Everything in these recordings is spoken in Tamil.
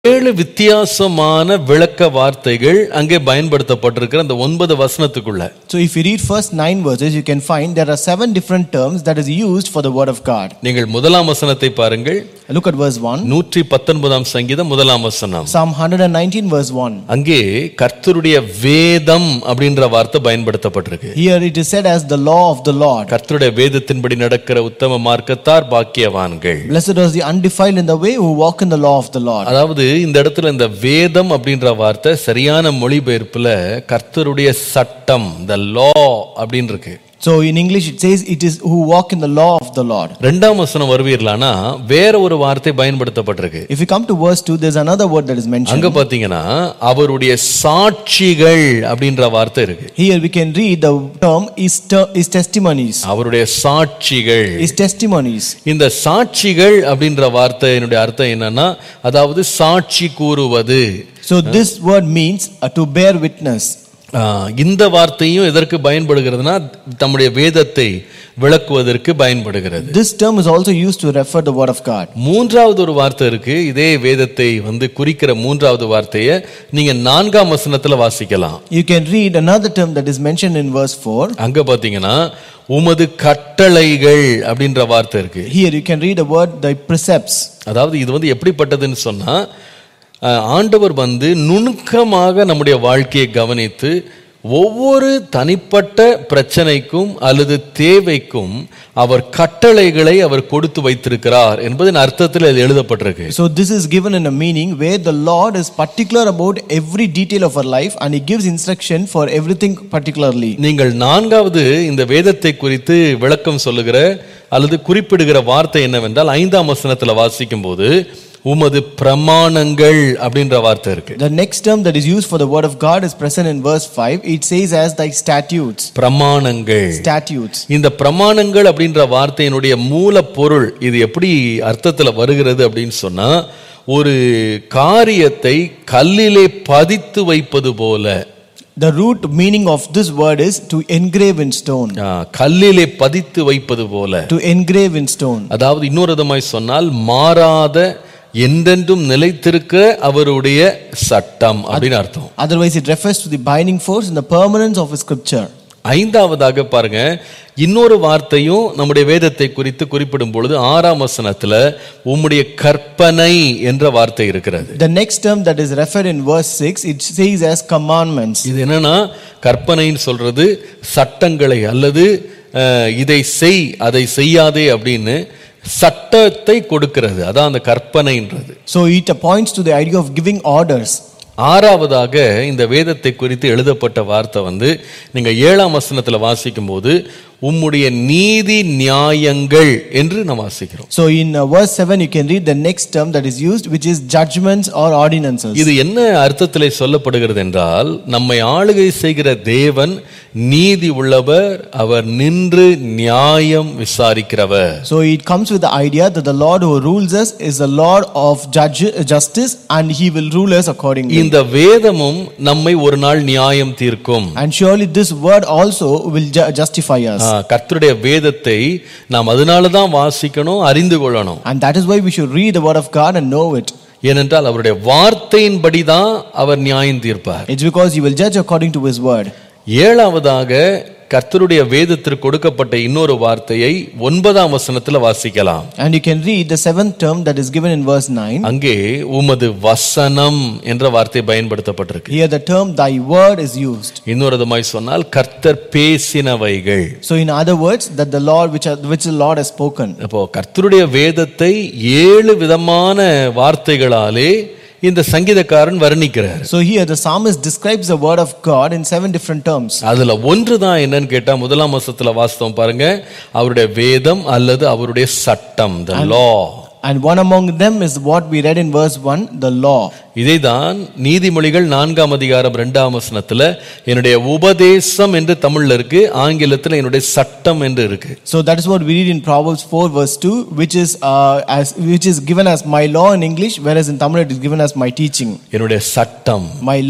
ஏழு வித்தியாசமான விளக்க வார்த்தைகள் அங்கே பயன்படுத்தப்பட்டிருக்கிற அந்த ஒன்பது வசனத்துக்குள்ள So if you read first nine verses, you can find there are seven different terms that is used for the word of God. நீங்கள் முதலாம் வசனத்தை பாருங்கள் Look at verse 1. நூற்றி பத்தொன்பதாம் சங்கீதம் முதலாம் வசனம் Psalm 119 verse 1. அங்கே கர்த்தருடைய வேதம் அப்படின்ற வார்த்தை பயன்படுத்தப்பட்டிருக்கு Here it is said as the law of the Lord. கர்த்தருடைய வேதத்தின்படி நடக்கிற உத்தம மார்க்கத்தார் பாக்கியவான்கள் Blessed was the undefiled in the way who walk in the law of the Lord. அதாவது இந்த இடத்துல இந்த வேதம் அப்படின்ற வார்த்தை சரியான மொழிபெயர்ப்புல கர்த்தருடைய சட்டம் த லா அப்படின்னு இருக்கு So in English it says it is who walk in the law of the Lord. ரெண்டாம் வசனம் வருவீர்களானா வேற ஒரு வார்த்தை பயன்படுத்தப்பட்டிருக்கு If you come to verse 2, there's another word that is mentioned. அங்க பாத்தீங்கன்னா அவருடைய சாட்சிகள் அப்படின்ற வார்த்தை இருக்கு Here we can read the term is, ter- is testimonies. அவருடைய சாட்சிகள் Is testimonies. இந்த சாட்சிகள் அப்படின்ற வார்த்தையினுடைய அர்த்தம் என்னன்னா அதாவது சாட்சி கூறுவது So this word means uh, to bear witness. ஆ, இந்த வார்த்தையும் எதற்கு பயன்படுகிறதுனா தம்முடைய வேதத்தை விளக்குவதற்கு பயன்படுகிறது This term is also used to refer the word of God. மூன்றாவது ஒரு வார்த்தை இருக்கு இதே வேதத்தை வந்து குறிக்கிற மூன்றாவது வார்த்தையை நீங்க நான்காம் வசனத்துல வாசிக்கலாம் You can read another term that is mentioned in verse 4. அங்க பாத்தீங்கன்னா உமது கட்டளைகள் அப்படின்ற வார்த்தை இருக்கு Here you can read a word, the precepts. அதாவது இது வந்து எப்படிப்பட்டதுன்னு சொன்னா அஹ், ஆண்டவர் வந்து நுணுக்கமாக நம்முடைய வாழ்க்கையை கவனித்து ஒவ்வொரு தனிப்பட்ட பிரச்சனைக்கும் அல்லது தேவைக்கும் அவர் கட்டளைகளை அவர் கொடுத்து வைத்திருக்கிறார் என்பதன் அர்த்தத்தில் இது எழுதப்பட்டிருக்கு So this is given in a meaning where the Lord is particular about every detail of our life and He gives instruction for everything particularly. நீங்கள் நான்காவது இந்த வேதத்தை குறித்து விளக்கம் சொல்லுகிற அல்லது குறிப்பிடுகிற வார்த்தை என்னவென்றால் ஐந்தாம் வசனத்துல வாசிக்கும் போது உமது பிரமாணங்கள் அப்படின்ற வார்த்தை இருக்கு The next term that is used for the word of God is present in verse 5. It says as thy statutes. பிரமாணங்கள் Statutes. இந்த பிரமாணங்கள் அப்படின்ற வார்த்தையினுடைய மூல பொருள் இது எப்படி அர்த்தத்துல வருகிறது அப்படின்னு சொன்னா ஒரு காரியத்தை கல்லிலே பதித்து வைப்பது போல The root meaning of this word is to engrave in stone. ஆ, கல்லிலே பதித்து வைப்பது போல To engrave in stone. அதாவது இன்னொரு விதமாய் சொன்னால் மாறாத என்றென்றும் நிலைத்திருக்கிற அவருடைய சட்டம் அப்படின்னு அர்த்தம் Otherwise, it refers to the binding force and the permanence of His scripture. ஐந்தாவதாக பாருங்க இன்னொரு வார்த்தையும் நம்முடைய வேதத்தை குறித்து குறிப்பிடும் பொழுது ஆறாம் வசனத்துல உம்முடைய கற்பனை என்ற வார்த்தை இருக்கிறது The next term that is referred in verse 6, it says as commandments. இது என்னன்னா கற்பனைன்னு சொல்றது சட்டங்களை அல்லது அஹ், இதை செய் அதை செய்யாதே அப்படின்னு சட்டத்தை கொடுக்கிறது அதான் அந்த கற்பனைன்றது So it points to the idea of giving orders. ஆறாவதாக இந்த வேதத்தை குறித்து எழுதப்பட்ட வார்த்தை வந்து நீங்க ஏழாம் வசனத்துல வாசிக்கும் போது உம்முடைய நீதி நியாயங்கள் என்று நாம் வாசிக்கிறோம் So in uh, verse 7, you can read the next term that is used, which is judgments or ordinances. இது என்ன அர்த்தத்திலே சொல்லப்படுகிறது என்றால் நம்மை ஆளுகை செய்கிற தேவன் நீதி உள்ளவர் அவர் நின்று நியாயம் விசாரிக்கிறவர் So it comes with the idea that the Lord who rules us is the Lord of judge, justice and he will rule us accordingly. இந்த வேதமும் நம்மை ஒரு நாள் நியாயம் தீர்க்கும் And surely this word also will ju- justify us. ஆ, கர்த்தருடைய வேதத்தை நாம் அதனால தான் வாசிக்கணும் அறிந்து கொள்ளணும் And that is why we should read the word of God and know it. ஏனென்றால் அவருடைய வார்த்தையின்படி தான் அவர் நியாயம் தீர்ப்பார் It's because he will judge according to his word. ஏழாவதாக கர்த்தருடைய வேதத்திற்கு கொடுக்கப்பட்ட இன்னொரு வார்த்தையை ஒன்பதாம் வசனத்துல வாசிக்கலாம் And you can read the seventh term that is given in verse 9. அங்கே உமது வசனம் என்ற வார்த்தை பயன்படுத்தப்பட்டிருக்கு Here the term thy word is used. இன்னொரு விதமாய் சொன்னால் கர்த்தர் பேசினவைகள் So in other words, that the Lord which, are, which the Lord has spoken. அப்போ கர்த்தருடைய வேதத்தை ஏழு விதமான வார்த்தைகளாலே இந்த சங்கீதக்காரன் வர்ணிக்கிறார் So here the psalmist describes the word of God in seven different terms. அதுல ஒன்று தான் என்னன்னு கேட்டா முதலாம் வருஷத்துல வாஸ்தவம் பாருங்க அவருடைய வேதம் அல்லது அவருடைய சட்டம் த லா And one among them is what we read in verse 1, the law. இதைதான் நீதிமொழிகள் நான்காம் அதிகாரம் இரண்டாம் வசனத்துல என்னுடைய உபதேசம் என்று தமிழ்ல இருக்கு ஆங்கிலத்துல என்னுடைய சட்டம் என்று இருக்கு So that is what we read in Proverbs 4 verse 2, which is, uh, as, which is given as my law in English, whereas in Tamil it is given as my teaching, என்னுடைய சட்டம் my law.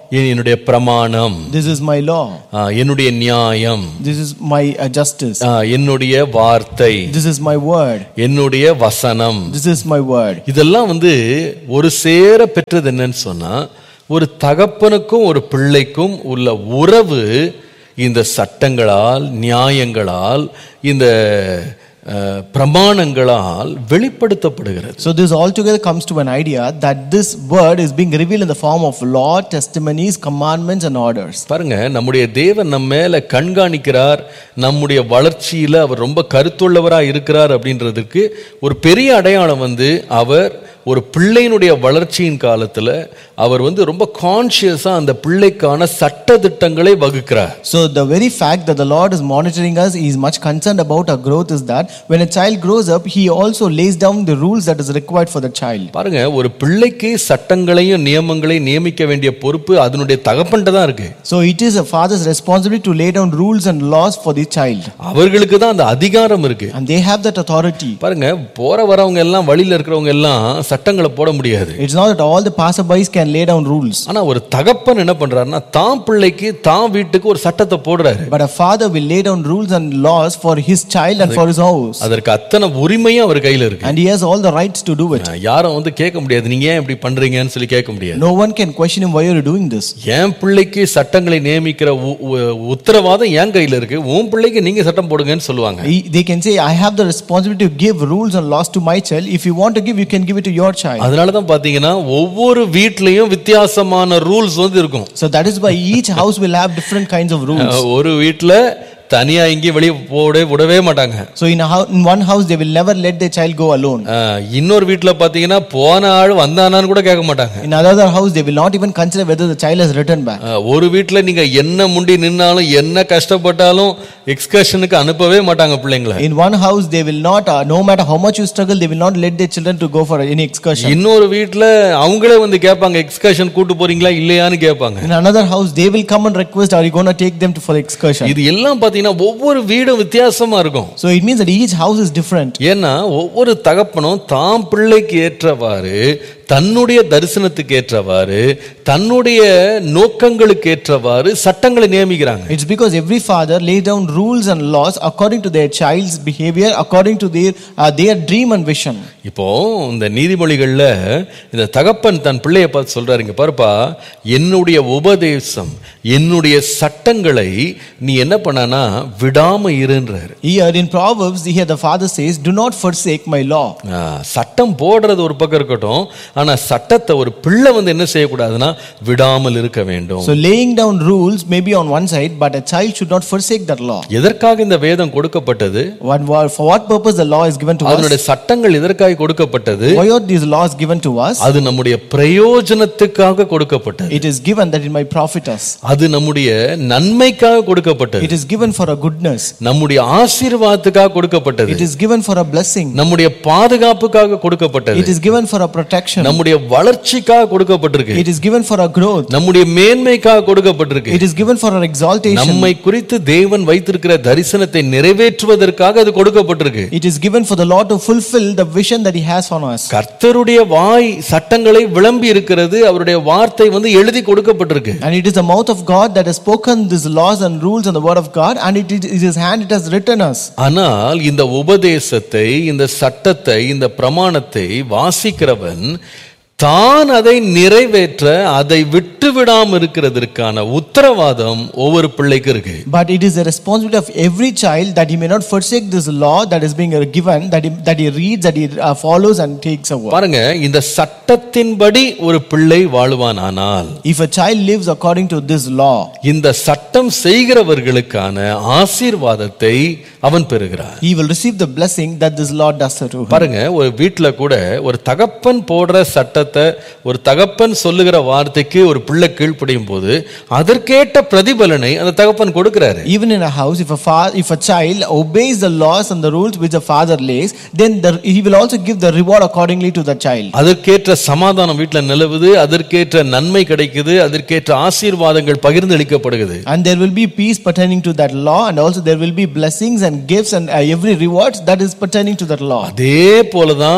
என்னுடைய பிரமாணம் This is my law. ஆ, என்னுடைய நியாயம் This is my uh, justice. ஆ, என்னுடைய வார்த்தை This is my word. என்னுடைய வசனம் This is my word. இதெல்லாம் வந்து ஒரு சேர பெற்றது என்னன்னு சொன்னா ஒரு தகப்பனுக்கும் ஒரு பிள்ளைக்கும் உள்ள உறவு இந்த சட்டங்களால் நியாயங்களால் இந்த அஹ், பிரமாணங்களால் வெளிப்படுத்தப்படுகிறது So this altogether comes to an idea that this word is being revealed in the form of law, testimonies, commandments, and orders. பாருங்க நம்முடைய தேவன் நம்ம மேல கண்காணிக்கிறார் நம்முடைய வளர்ச்சியில அவர் ரொம்ப கருத்துள்ளவரா இருக்கிறார் அப்படின்றதுக்கு ஒரு பெரிய அடையாளம் வந்து அவர் ஒரு பிள்ளையினுடைய வளர்ச்சியின் காலத்துல அவர் வந்து ரொம்ப கான்சியஸா அந்த பிள்ளைக்கான சட்ட திட்டங்களை வகுக்கிறார் So the very fact that the Lord is monitoring us, He is much concerned about our growth is that when a child grows up, He also lays down the rules that is required for the child. பாருங்க ஒரு பிள்ளைக்கு சட்டங்களையும் நியமங்களையும் நியமிக்க வேண்டிய பொறுப்பு அதனுடைய தகப்பன்ட்ட தான் இருக்கு So it is a father's responsibility to lay down rules and laws for the child. அவர்களுக்கு தான் அந்த அதிகாரம் இருக்கு And they have that authority. பாருங்க போற வரவங்க எல்லாம் வழியில இருக்கிறவங்க எல்லாம் சட்டங்களை போட முடியாது It's not that all the passerbys can lay down rules. ஆனா ஒரு தகப்பன் என்ன பண்றாருன்னா தான் பிள்ளைக்கு தான் வீட்டுக்கு ஒரு சட்டத்தை போடுறாரு But a father will lay down rules and laws for his child and for his house. அதற்கு அத்தனை உரிமையும் அவர் கையில இருக்கு And he has all the rights to do it. யாரும் வந்து கேட்க முடியாது நீங்க ஏன் இப்படி பண்றீங்கன்னு சொல்லி கேட்க முடியாது No one can question him why are you doing this. என் பிள்ளைக்கு சட்டங்களை நியமிக்கிற உ- உ- உத்தரவாதம் என் கையில இருக்கு உன் பிள்ளைக்கு நீங்க சட்டம் போடுங்கன்னு சொல்லுவாங்க He- They can say, I have the responsibility to give rules and laws to my child. If you want to give, you can give it to your child. அதனால தான் பாத்தீங்கன்னா ஒவ்வொரு வீட்லயும் வித்தியாசமான ரூல்ஸ் வந்து இருக்கும் So that is why each house will have different kinds of rules. ஒரு வீட்ல தனியா எங்கேயும் வெளியே போட விடவே மாட்டாங்க So in, a hou- in one house, they will never let their child go alone. அஹ், இன்னொரு வீட்ல பாத்தீங்கன்னா போன ஆள் வந்தானான்னு கூட கேட்க மாட்டாங்க In another house, they will not even consider whether the child has returned back. அஹ், ஒரு வீட்ல நீங்க என்ன முண்டி நின்னாலும் என்ன கஷ்டப்பட்டாலும் எக்ஸ்கர்ஷனுக்கு அனுப்பவே மாட்டாங்க பிள்ளைங்களை In one house, they will not, uh, no matter how much you struggle, they will not let their children to go for any excursion. இன்னொரு வீட்ல அவங்களே வந்து கேட்பாங்க எக்ஸ்கர்ஷன் கூட்டு போறீங்களா இல்லையான்னு கேட்பாங்க In another house, they will come and request, are you going to take them to, for excursion? இது எல்லாம் பாத்தீங்கன்னா ஒவ்வொரு வீடும் வித்தியாசமா இருக்கும் So it means that each house is different. ஏன்னா ஒவ்வொரு தகப்பனும் தாம் பிள்ளைக்கு ஏற்றவாறு தன்னுடைய தரிசனத்துக்கு ஏற்றவாறு தன்னுடைய நோக்கங்களுக்கு ஏற்றவாறு சட்டங்களை நியமிக்கிறாங்க It's because every father lays down rules and laws according to their child's behavior, according to their, uh, their dream and vision. இப்போ இந்த நீதிமொழிகள்ல இந்த தகப்பன் தன் பிள்ளையை பார்த்து சொல்றாரு இங்க பாருப்பா என்னுடைய உபதேசம் என்னுடைய சட்டங்களை நீ என்ன பண்ணானா விடாம இருன்றாரு Here in Proverbs, here the father says, Do not forsake my law. ஆ, சட்டம் போடுறது ஒரு பக்கம் இருக்கட்டும் ஆனா சட்டத்தை ஒரு பிள்ளை வந்து என்ன செய்யக்கூடாதுன்னா விடாமல் இருக்க வேண்டும் So laying down rules may be on one side, but a child should not forsake that law. எதற்காக இந்த வேதம் கொடுக்கப்பட்டது What, what- for what purpose the law is given to us? அதனுடைய சட்டங்கள் எதற்காக கொடுக்கப்பட்டது Why are these laws given to us? அது நம்முடைய பிரயோஜனத்துக்காக கொடுக்கப்பட்டது It is given that it might profit us. அது நம்முடைய நன்மைக்காக கொடுக்கப்பட்டது It is given for a goodness. நம்முடைய ஆசீர்வாதத்துக்காக கொடுக்கப்பட்டது It is given for a blessing. நம்முடைய பாதுகாப்புக்காக கொடுக்கப்பட்டது It is given for a protection. நம்முடைய வளர்ச்சிக்காக கொடுக்கப்பட்டிருக்கு It is given for a growth. நம்முடைய மேன்மைக்காக கொடுக்கப்பட்டிருக்கு It is given for our exaltation. நம்மை குறித்து தேவன் வைத்திருக்கிற தரிசனத்தை நிறைவேற்றுவதற்காக அது கொடுக்கப்பட்டிருக்கு It is given for the Lord to fulfill the vision that He has on us. கர்த்தருடைய வாய் சட்டங்களை விளம்பி இருக்கிறது அவருடைய வார்த்தை வந்து எழுதி கொடுக்கப்பட்டிருக்கு And it is the mouth of God that has spoken these laws and rules and the word of God, and it is His hand it has written us. ஆனால் இந்த உபதேசத்தை இந்த சட்டத்தை இந்த பிரமாணத்தை வாசிக்கிறவன் தான் அதை நிறைவேற்ற அதை விட்டு விடாம இருக்கிறதற்கான உத்தரவாதம் ஒவ்வொரு பிள்ளைக்கு இருக்கு But it is the responsibility of every child that he may not forsake this law that is being given, that he, that he reads, that he uh, follows and takes over. பாருங்க இந்த சட்டத்தின்படி ஒரு பிள்ளை வாழுவானானால் If a child lives according to this law, இந்த சட்டம் செய்கிறவர்களுக்கான ஆசீர்வாதத்தை அவன் பெறுகிறார் he will receive the blessing that this law does to him. பாருங்க ஒரு வீட்ல கூட ஒரு தகப்பன் போடுற சட்டத்தை ஒரு தகப்பன் சொல்லுகிற வார்த்தைக்கு ஒரு பிள்ளை கீழ்ப்படியும் போது அதற்கேற்ற பிரதிபலனை அந்த தகப்பன் கொடுக்கிறாரு Even in a house, if a fa- if a child obeys the laws and the rules which the father lays, then the, he will also give the reward accordingly to the child. அதற்கேற்ற சமாதானம் வீட்ல நிலவுது அதற்கேற்ற நன்மை கிடைக்குது அதற்கேற்ற ஆசீர்வாதங்கள் பகிர்ந்தளிக்கப்படுகிறது And there will be peace pertaining to that law, and also there will be blessings and gifts and uh, every reward that is pertaining to that law. அதே போலதான்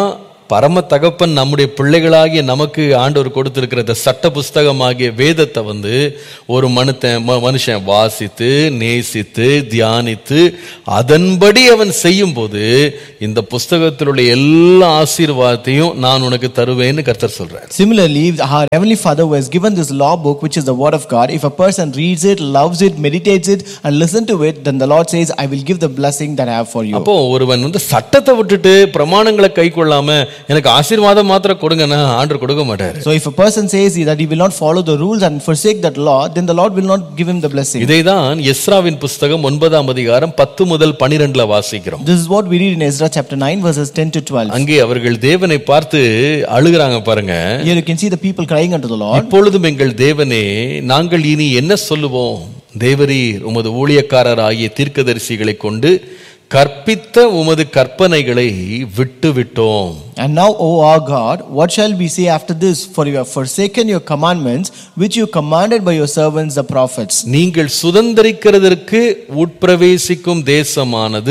பரம தகப்பன் நம்முடைய பிள்ளைகளாகிய நமக்கு ஆண்டவர் கொடுத்திருக்கிற இந்த சட்ட புஸ்தகமாகிய வேதத்தை வந்து ஒரு மனுத்தன் ம- மனுஷன் வாசித்து நேசித்து தியானித்து அதன்படி அவன் செய்யும்போது இந்த புஸ்தகத்தில் உள்ள எல்லா ஆசீர்வாதத்தையும் நான் உனக்கு தருவேன்னு கர்த்தர் சொல்றார் Similarly, our Heavenly Father who has given this law book, which is the Word of God, if a person reads it, loves it, meditates it, and listen to it, then the Lord says, I will give the blessing that I have for you. அப்போ ஒருவன் வந்து சட்டத்தை விட்டுட்டு பிரமாணங்களை கை கொள்ளாம எனக்கு ஆசீர்வாதம் மாத்திரம் கொடுங்கன்னா ஆண்டவர் கொடுக்க மாட்டாரு So if a person says that he will not follow the rules and forsake that law, then the Lord will not give him the blessing. இதைதான் எஸ்ராவின் புஸ்தகம் ஒன்பதாம் அதிகாரம் பத்து முதல் பனிரெண்டுல வாசிக்கிறோம் This is what we read in Ezra chapter 9, verses 10 to 12. அங்கே அவர்கள் தேவனை பார்த்து அழுகிறாங்க பாருங்க Here you can see the people crying unto the Lord. இப்பொழுதும் எங்கள் தேவனே நாங்கள் இனி என்ன சொல்லுவோம் தேவரீர் உமது ஊழியக்காரர் ஆகிய தீர்க்கதரிசிகளை கொண்டு கற்பித்த உமது கற்பனைகளை விட்டு விட்டோம் And now, O our God, what shall we say after this? For you have forsaken your commandments, which you commanded by your servants the prophets. நீங்கள் சுதந்தரிக்கிறதற்கு உட்பிரவேசிக்கும் தேசமானது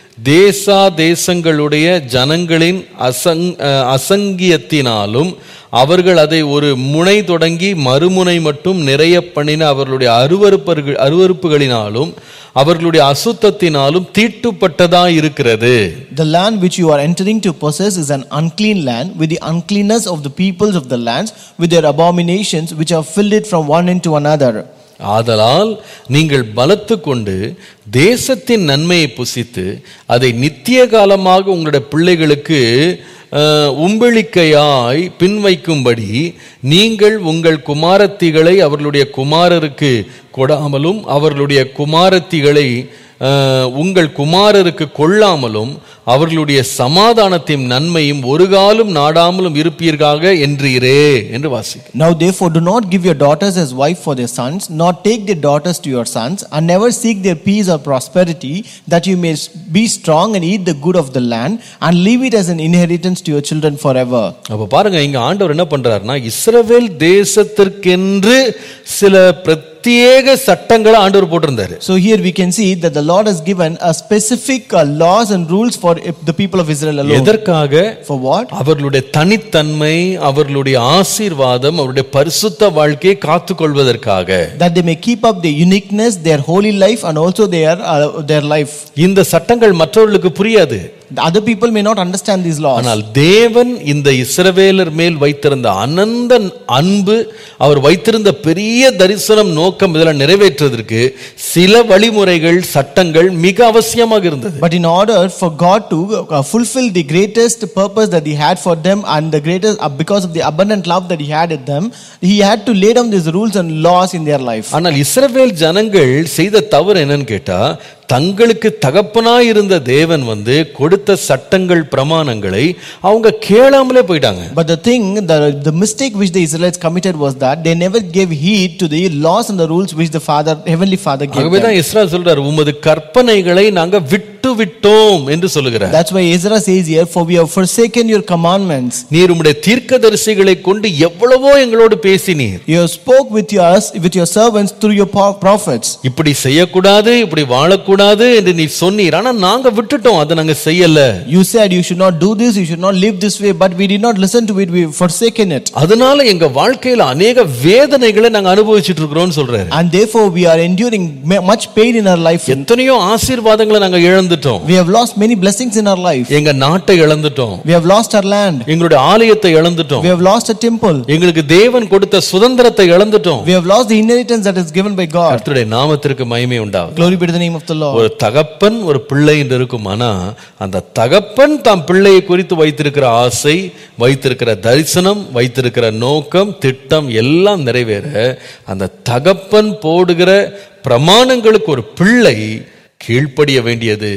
தேசா தேசங்களுடைய ஜனங்களின் அசங் அஹ், அசங்கியத்தினாலும் அவர்கள் அதை ஒரு முனை தொடங்கி மறுமுனை மட்டும் நிறைய பண்ணின அவர்களுடைய அருவருப்பர்கள் அருவருப்புகளினாலும் அவர்களுடைய அசுத்தத்தினாலும் தீட்டுப்பட்டதா இருக்கிறது The land which you are entering to possess is an unclean land, with the uncleanness of the peoples of the lands, with their abominations, which have filled it from one end to another. ஆதலால் நீங்கள் பலத்து கொண்டு தேசத்தின் நன்மையை புசித்து அதை நித்திய காலமாக உங்களுடைய பிள்ளைகளுக்கு அஹ், உம்பளிக்கையாய் பின்வைக்கும்படி நீங்கள் உங்கள் குமாரத்திகளை அவர்களுடைய குமாரருக்கு கொடாமலும் அவர்களுடைய குமாரத்திகளை அஹ், உங்கள் குமாரருக்கு கொள்ளாமலும் அவர்களுடைய சமாதானத்தையும் நன்மையும் ஒரு காலும் நாடாமலும் இருப்பீர்களாக என்றீரே என்று வாசிக்க Now therefore do not give your daughters as wife for their sons, nor take their daughters to your sons, and never seek their peace or prosperity, that you may be strong and eat the good of the land, and leave it as an inheritance to your children forever. அப்ப பாருங்க இங்க ஆண்டவர் என்ன பண்றாருன்னா இஸ்ரவேல் தேசத்திற்கென்று சில பிரத்யேக சட்டங்களை ஆண்டவர் போட்டிருந்தாரு So here we can see that the Lord has given a specific uh, laws and rules for the people of Israel alone. எதற்காக For what? அவர்களுடைய தனித்தன்மை அவர்களுடைய ஆசீர்வாதம் அவருடைய பரிசுத்த வாழ்க்கையை காத்துக்கொள்வதற்காக That they may keep up their uniqueness, their holy life, and also their uh, their life. இந்த சட்டங்கள் மற்றவர்களுக்கு புரியாது The other people may not understand these laws. ஆனால் தேவன் இந்த இஸ்ரவேலர் மேல் வைத்திருந்த அனந்த அன்பு அவர் வைத்திருந்த பெரிய தரிசனம் நோக்கம் இதெல்லாம் நிறைவேற்றுவதற்கு சில வழிமுறைகள் சட்டங்கள் மிக அவசியமாக இருந்தது But in order for God to uh, fulfill the greatest purpose that He had for them and the greatest, uh, because of the abundant love that He had in them, He had to lay down these rules and laws in their life. ஆனால் இஸ்ரவேல் ஜனங்கள் செய்த தவறு என்னன்னு கேட்டா தங்களுக்கு தகப்பனாய் இருந்த தேவன் வந்து கொடுத்த சட்டங்கள் பிரமாணங்களை அவங்க கேளாமலே போயிட்டாங்க But the thing, the, the mistake which the Israelites committed was that they never gave heed to the laws and the rules which the Father, Heavenly Father gave them. ஆகவேதான் இஸ்ரா சொல்றார் உமது கற்பனைகளை நாங்க விட்டு விட்டோம் என்று சொல்லுகிறார் That's why Ezra says here, For we have forsaken your commandments. நீர் உம்முடைய தீர்க்கதரிசிகளை கொண்டு எவ்வளவோ எங்களோடு பேசினீர் You have spoke with your, with your servants through your pro- prophets. இப்படி செய்யக்கூடாது இப்படி வாழக்கூடாது என்று நீ சொன்னீர் ஆனா நாங்க விட்டுட்டோம் அதை நாங்க செய்யல You said you should not do this, you should not live this way, but we did not listen to it, we have forsaken it. அதனால எங்க வாழ்க்கையில அநேக வேதனைகளை நாங்க அனுபவிச்சுட்டு இருக்கிறோம்னு சொல்றாரு And therefore, we are enduring ma- much pain in our life. எத்தனையோ ஆசீர்வாதங்களை நாங்க இழந்துட்டோம் We have lost many blessings in our life. எங்க நாட்டை இழந்துட்டோம் We have lost our land. எங்களுடைய ஆலயத்தை இழந்துட்டோம் We have lost a temple. எங்களுக்கு தேவன் கொடுத்த சுதந்திரத்தை இழந்துட்டோம் We have lost the inheritance that is given by God. கர்த்தருடைய நாமத்திற்கு மகிமை உண்டாகும் Glory be to the name of the Lord. ஒரு தகப்பன் ஒரு பிள்ளை என்று இருக்குமானா அந்த தகப்பன் தாம் பிள்ளையை குறித்து வைத்திருக்கிற ஆசை வைத்திருக்கிற தரிசனம் வைத்திருக்கிற நோக்கம் திட்டம் எல்லாம் நிறைவேற அந்த தகப்பன் போடுகிற பிரமாணங்களுக்கு ஒரு பிள்ளை கீழ்ப்படிய வேண்டியது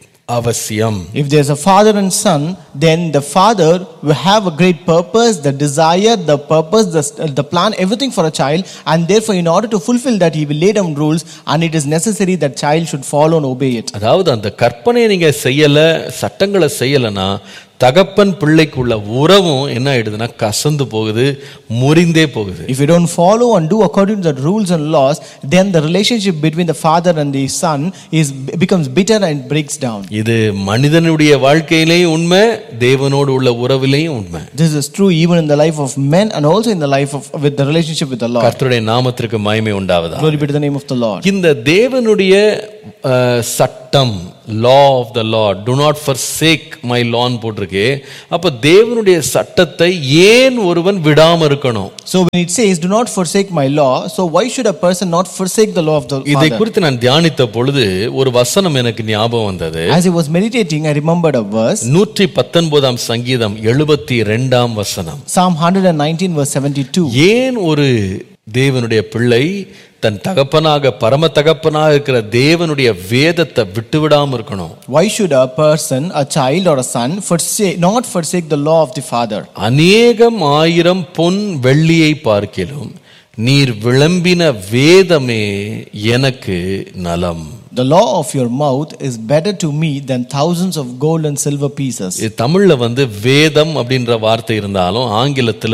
அவசியம் If there's a father and son, then the father will have a great purpose, the desire, the purpose, the, the plan, everything for a child. And therefore, in order to fulfill that, he will lay down rules, and it is necessary that child should follow and obey it. அதாவது அந்த கற்பனையை நீங்க செய்யல சட்டங்களை செய்யலைன்னா தகப்பன் பிள்ளைக்குள்ள உறவும் என்ன ஆயிடுதுன்னா கசந்து போகுது முறிந்தே போகுது If you don't follow and do according to the rules and laws, then the relationship between the father and the son is becomes bitter and breaks down. இது மனிதனுடைய வாழ்க்கையிலேயும் உண்மை தேவனோடு உள்ள உறவிலேயும் உண்மை This is true even in the life of men and also in the life of with the relationship with the Lord. கர்த்தருடைய நாமத்திற்கு மகிமை உண்டாவதா Glory be to the name of the Lord. இந்த தேவனுடைய அஹ், சட்டம் law of the law to not forsake my லான் போட்டிருக்கு அப்ப தேவனுடைய சட்டத்தை ஏன் ஒருவன் விடாம இருக்கணும் So when it says, "Do not forsake my law," so why should a person not forsake the law of the இதை father? குறித்து நான் தியானித்த பொழுது ஒரு வசனம் எனக்கு ஞாபகம் வந்தது As I was meditating, I remembered a verse, நூற்றி பத்தொன்பதாம் சங்கீதம் எழுபத்தி ரெண்டாம் வசனம் Psalm 119, verse 72. ஏன் ஒரு தேவனுடைய பிள்ளை தன் தகப்பனாக பரம தகப்பனாக இருக்கிற தேவனுடைய வேதத்தை விட்டுவிடாம இருக்கணும் Why should a person, a child or a son, forsake not forsake the law of the father? அநேகம் ஆயிரம் பொன் வெள்ளியை பார்க்கிலும் நீர் விளம்பின வேதமே எனக்கு நலம் The law of your mouth is better to me than thousands of gold and silver pieces. இது தமிழ்ல வந்து வேதம் அப்படின்ற வார்த்தை இருந்தாலும் ஆங்கிலத்துல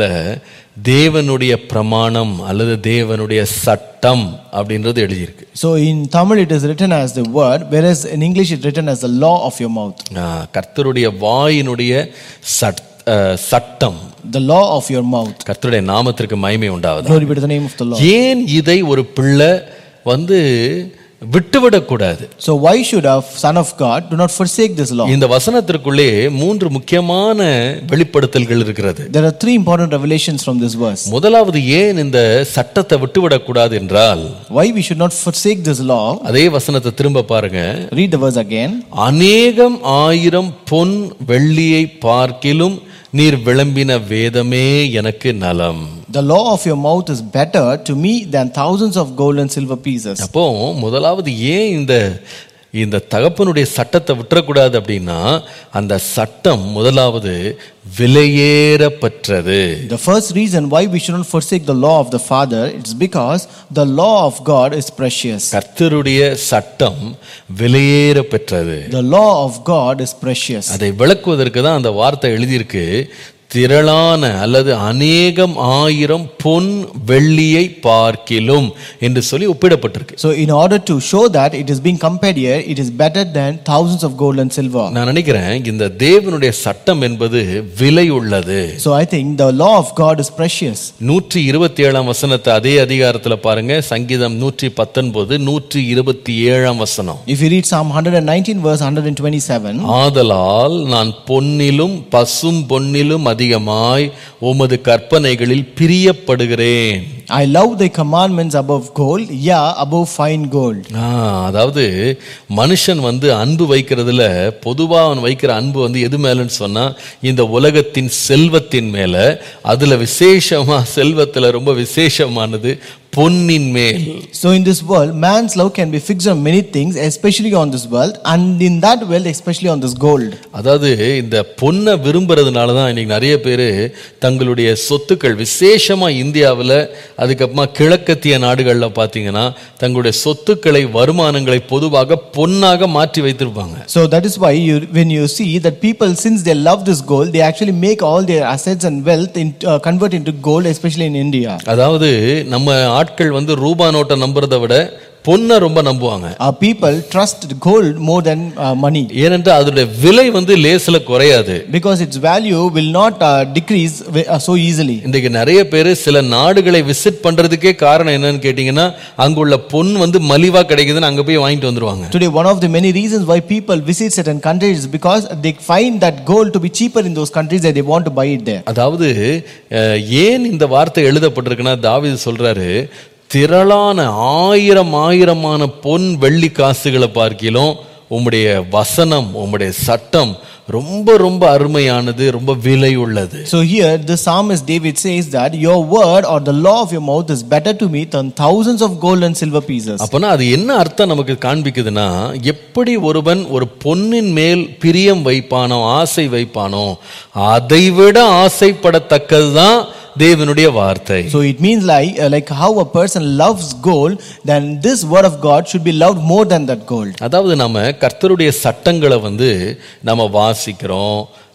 தேவனுடைய பிரமாணம் அல்லது தேவனுடைய சட்டம் அப்படின்றது எழுதியிருக்கு So in Tamil it is written as the word, whereas in English it's written as the law of your mouth. ஆ, கர்த்தருடைய வாயினுடைய சட் அஹ், சட்டம் The law of your mouth. கர்த்தருடைய நாமத்திற்கு மகிமை உண்டாவது Glory be to the name of the Lord. ஏன் இதை ஒரு பிள்ளை வந்து விட்டுவிடக்கூடாது So why should a son of God do not forsake this law? இந்த வசனத்திற்குள்ளே மூன்று முக்கியமான வெளிப்படுத்தல்கள் இருக்கிறது There are three important revelations from this verse. முதலாவது ஏன் இந்த சட்டத்தை விட்டுவிடக்கூடாது என்றால் Why we should not forsake this law? அதே வசனத்தை திரும்ப பாருங்க Read the verse again. அநேகம் ஆயிரம் பொன் வெள்ளியை பார்க்கிலும் நீர் விளம்பின வேதமே எனக்கு நலம் The law of your mouth is better to me than thousands of gold and silver pieces. அப்போ முதலாவது ஏன் இந்த இந்த தகப்பனுடைய சட்டத்தை விட்டுறக்கூடாது அப்படின்னா அந்த சட்டம் முதலாவது விலையேறப்பட்டது The first reason why we should not forsake the law of the Father is because the law of God is precious. கர்த்தருடைய சட்டம் விலையேறப்பெற்றது The law of God is precious. அதை விளக்குவதற்கு தான் அந்த வார்த்தை எழுதியிருக்கு திரளான அல்லது அநேகம் ஆயிரம் பொன் வெள்ளியை பார்க்கிலும் என்று சொல்லி ஒப்பிடப்பட்டிருக்கு So, in order to show that it is being compared here, it is better than thousands of gold and silver. நான் நினைக்கிறேன் இந்த தேவனுடைய சட்டம் என்பது விலை உள்ளது So, I think the law of God is precious. நூற்றி இருபத்தி ஏழாம் வசனத்தை அதே அதிகாரத்துல பாருங்க சங்கீதம் நூற்றி பத்தொன்பது நூற்றி இருபத்தி ஏழாம் வசனம் If you read Psalm 119, verse 127, ஆதலால் நான் பொன்னிலும் பசும் பொன்னிலும் அதிகமாய் உமது கற்பனைகளில் பிரியப்படுகிறேன் I love thy commandments above gold, yeah, above fine gold. ஆ, அதாவது மனுஷன் வந்து அன்பு வைக்கிறதுல பொதுவா அவன் வைக்கிற அன்பு வந்து எது மேலன்னு சொன்னா இந்த உலகத்தின் செல்வத்தின் மேல அதுல விசேஷமா செல்வத்துல ரொம்ப விசேஷமானது பொன்னின் மேல் So, in this world, man's love can be fixed on many things, especially on this world, and in that world, especially on this gold. அதாவது இந்த பொண்ணை விரும்புறதுனால தான் இன்னைக்கு நிறைய பேர் தங்களுடைய சொத்துக்கள் விசேஷமா இந்தியாவில் அதுக்கப்புறமா கிழக்கத்திய நாடுகளில் பார்த்தீங்கன்னா தங்களுடைய சொத்துக்களை வருமானங்களை பொதுவாக பொன்னாக மாற்றி வைத்திருப்பாங்க So that is why you, when you see that people, since they love this gold, they actually make all their assets and wealth in, uh, convert into gold, especially in India. அதாவது நம்ம ஆட்கள் வந்து ரூபா நோட்டை நம்புறதை விட பொண்ணை ரொம்ப நம்புவாங்க Our people trust gold more than uh, money ஏனென்றால் அதோடைய விலை வந்து லேசில் குறையாது because its value will not uh, decrease wi- uh, so easily. இன்றைக்கு நிறைய பேர் சில நாடுகளை விசிட் பண்றதுக்கே காரணம் என்னன்னு கேட்டிங்கன்னா அங்குள்ள பொன் வந்து மலிவா கிடைக்குதுன்னு அங்க போய் வாங்கிட்டு வந்துருவாங்க Today, one of the many reasons why people visit certain countries is because they find that gold to be cheaper in those countries that they want to buy it there. அதாவது அஹ், ஏன் இந்த வார்த்தை எழுதப்பட்டிருக்குன்னா தாவீது சொல்றாரு திரளான ஆயிரம் ஆயிரமான பொன் வெள்ளி காசுகளை பார்க்கிலும் உம்முடைய வசனம் உம்முடைய சட்டம் ரொம்ப ரொம்ப அருமையானது ரொம்ப விலை உள்ளது So here, the psalmist David says that your word or the law of your mouth is better to me than thousands of gold and silver pieces. அப்பனா அது என்ன அர்த்தம் நமக்கு காண்பிக்குதுன்னா எப்படி ஒருவன் ஒரு பொன்னின் மேல் பிரியம் வைப்பானோ ஆசை வைப்பானோ அதைவிட ஆசைப்படத்தக்கதுதான் தேவனுடைய வார்த்தை So it means like uh, like how a person loves gold, then this word of God should be loved more than that gold. அதாவது நம்ம கர்த்தருடைய சட்டங்களை வந்து நம்ம வாசிக்கிறோம்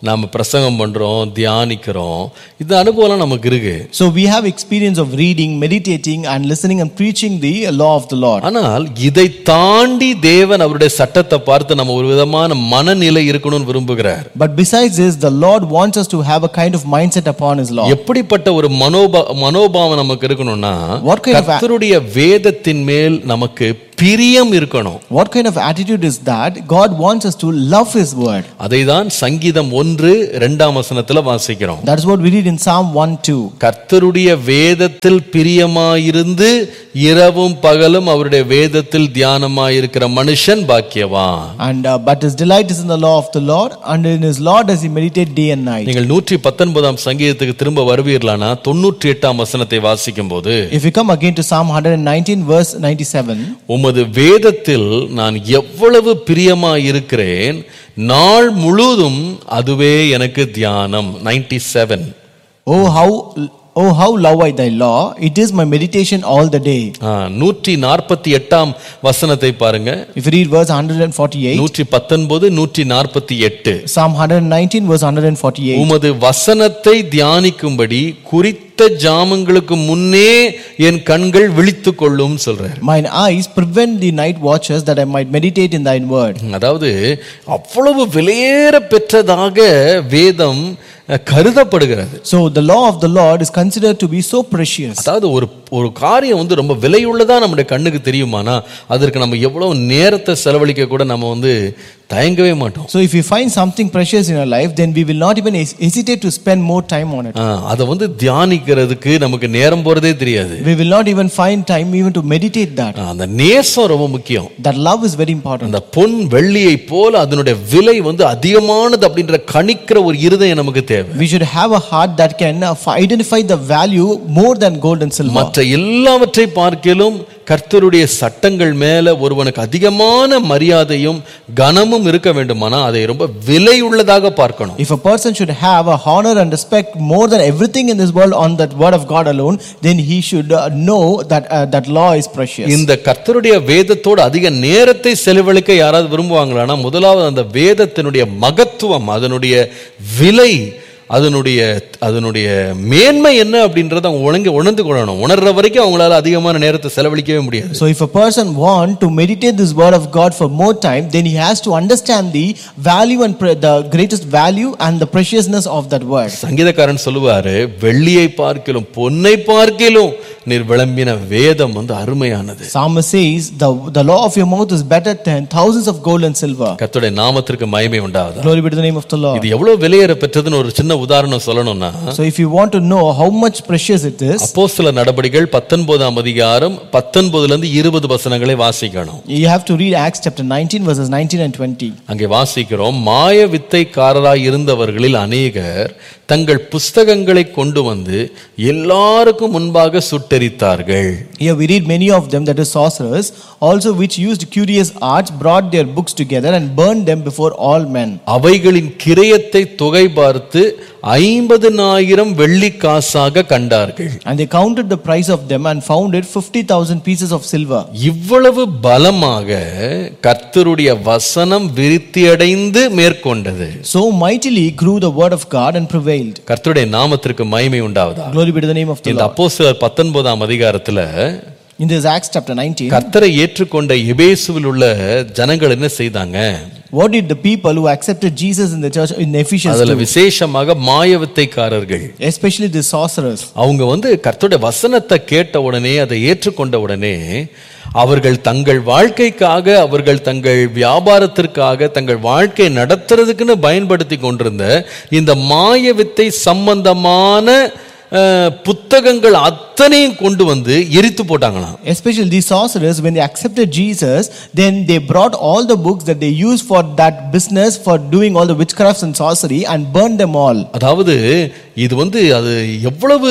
நாம பிரசங்கம் பண்றோம் தியானிக்கிறோம் இந்த அனுபவம்லாம் நமக்கு இருக்கு So we have experience of reading, meditating, and listening and preaching the law of the Lord. ஆனால் இதை தாண்டி தேவன் அவருடைய சட்டத்தை பார்த்து நம்ம ஒரு விதமான மனநிலை இருக்கணும்னு விரும்புகிறார் But besides this, the Lord wants us to have a kind of mindset upon His law. எப்படிப்பட்ட ஒரு மனோபா மனோபாவம் நமக்கு இருக்கணும்னா What kind of a- கர்த்தருடைய வேதத்தின் மேல் நமக்கு பிரியம் இருக்கணும் What kind of attitude is that? God wants us to love His word. அதை தான் சங்கீதம் ஒன்று இரண்டாம் வசனத்துல வாசிக்கிறோம் That is what we read in Psalm 1 2. கர்த்தருடைய வேதத்தில் பிரியமாயிருந்து இரவும் பகலும் அவருடைய வேதத்தில் தியானமாயிருக்கிற மனுஷன் பாக்கியவான் And uh, but his delight is in the law of the Lord, and in his law does he meditate day and night. நீங்கள் நூற்றி பத்தொன்பதாம் சங்கீதத்துக்கு திரும்ப வருவீர்களானா தொண்ணூற்றி எட்டாம் வசனத்தை வாசிக்கும் போது If we come again to Psalm 119, verse 97, உமது வேதத்தில் நான் எவ்வளவு பிரியமாயிருக்கிறேன் நாள் முழுதும் அதுவே எனக்கு தியானம் 97 seven Oh how oh how love I thy law, it is my meditation all the day. நூற்றி நாற்பத்தி எட்டாம் வசனத்தை பாருங்க If you read verse 148, நூற்றி பத்தொன்பது நூற்றி நாற்பத்தி எட்டு Psalm 119, verse 148. உமது வசனத்தை தியானிக்கும்படி குறித்த ஜாமங்களுக்கு முன்னே என் கண்கள் விழித்துக் கொள்ளும் சொல்றார் Mine eyes prevent the night watches that I might meditate in thine word. அதாவது அவ்வளவு விலையேற பெற்றதாக வேதம் அஹ், கருதப்படுகிறது So the law of the Lord is considered to be so precious. அதாவது ஒரு ஒரு காரியம் வந்து ரொம்ப விலையுள்ளதா நம்முடைய கண்ணுக்கு தெரியுமானா அதற்கு நம்ம எவ்வளவு நேரத்தை செலவழிக்க கூட நம்ம வந்து தயங்கவே மாட்டோம் So if you find something precious in your life, then we will not even hes- hesitate to spend more time on it. ஆ, அதை வந்து தியானிக்கிறதுக்கு நமக்கு நேரம் போறதே தெரியாது We will not even find time even to meditate that. ஆ, அந்த நேசம் ரொம்ப முக்கியம் That love is very important. அந்த பொன் வெள்ளியை போல அதனுடைய விலை வந்து அதிகமானது அப்படின்ற கணிக்கிற ஒரு இருதயம் நமக்கு தேவை We should have a heart that can uh, f- identify the value more than gold and silver. மற்ற எல்லாவற்றை பார்க்கிலும் கர்த்தருடைய சட்டங்கள் மேல ஒருவனுக்கு அதிகமான மரியாதையும் கனமும் இருக்க வேண்டுமானா அதை ரொம்ப விலை உள்ளதாக பார்க்கணும் If a person should have a honor and respect more than everything in this world on that word of God alone, then he should uh, know that uh, that law is precious. இந்த கர்த்தருடைய வேதத்தோடு அதிக நேரத்தை செலவழிக்க யாராவது விரும்புவாங்களான்னா முதலாவது அந்த வேதத்தினுடைய மகத்துவம் அதனுடைய விலை அதனுடைய அதனுடைய மேன்மை என்ன அப்படின்றத அவங்க உணங்க உணர்ந்து கொள்ளணும் உணர்ற வரைக்கும் அவங்களால அதிகமான நேரத்தை செலவழிக்கவே முடியாது So if a person want to meditate this word of God for more time, then he has to understand the value and pre- the greatest value and the preciousness of that word. சங்கீதக்காரன் சொல்லுவாரு வெள்ளியை பார்க்கிலும் பொன்னை பார்க்கிலும் நீர் விளம்பின வேதம் வந்து அருமையானது Psalmist says, the, the law of your mouth is better than thousands of gold and silver. கர்த்தருடைய நாமத்திற்கு மகிமை உண்டாவதா Glory be to the name of the Lord. இது எவ்வளவு விலையேற பெற்றதுன்னு ஒரு சின்ன உதாரணம் சொல்லணும்னா So if you want to know how much precious it is, அப்போஸ்தல நடபடிகள் பத்தொன்பதாம் அதிகாரம் பத்தொன்பதுல இருந்து இருபது வசனங்களை வாசிக்கணும் you have to read Acts chapter 19 verses 19 and 20. அங்கே வாசிக்கிறோம் மாய வித்தைக்காரராய் இருந்தவர்களில் அநேகர் தங்கள் புஸ்தகங்களை கொண்டு வந்து எல்லாருக்கும் முன்பாக சுட்டெரித்தார்கள் Here we read many of them, that is sorcerers, also which used curious arts, brought their books together and burned them before all men. அவைகளின் கிரயத்தை தொகை பார்த்து ஐம்பதுனாயிரம் வெள்ளி காசாக கண்டார்கள் And they counted the price of them and found it 50,000 pieces of silver. இவ்வளவு பலமாக கர்த்தருடைய வசனம் விருத்தியடைந்து மேற்கொண்டது So mightily grew the word of God and prevailed. கர்த்தருடைய நாமத்திற்கு மகிமை உண்டாவதா Glory be to the name of the இந்த Lord. அப்போஸ்தலர் பத்தொன்பதாம் அதிகாரத்துல In this Acts chapter 19, கர்த்தரை ஏற்றுக்கொண்ட எபேசுவில் உள்ள ஜனங்கள் என்ன செய்தாங்க what did the people who accepted Jesus in the church in Ephesians அதுல do? விசேஷமாக மாயவித்தைக்காரர்கள் Especially the sorcerers. அவங்க வந்து கர்த்தருடைய வசனத்தை கேட்ட உடனே அதை ஏற்றுக்கொண்ட உடனே அவர்கள் தங்கள் வாழ்க்கைக்காக அவர்கள் தங்கள் வியாபாரத்திற்காக தங்கள் வாழ்க்கை நடத்துறதுக்குன்னு பயன்படுத்தி கொண்டிருந்த இந்த மாய வித்தை சம்பந்தமான அஹ், புத்தகங்கள் அத்தனையும் கொண்டு வந்து எரித்து போட்டாங்களாம் Especially these sorcerers, when they accepted Jesus, then they brought all the books that they used for that business, for doing all the witchcrafts and sorcery, and burned them all. அதாவது இது வந்து அது எவ்வளவு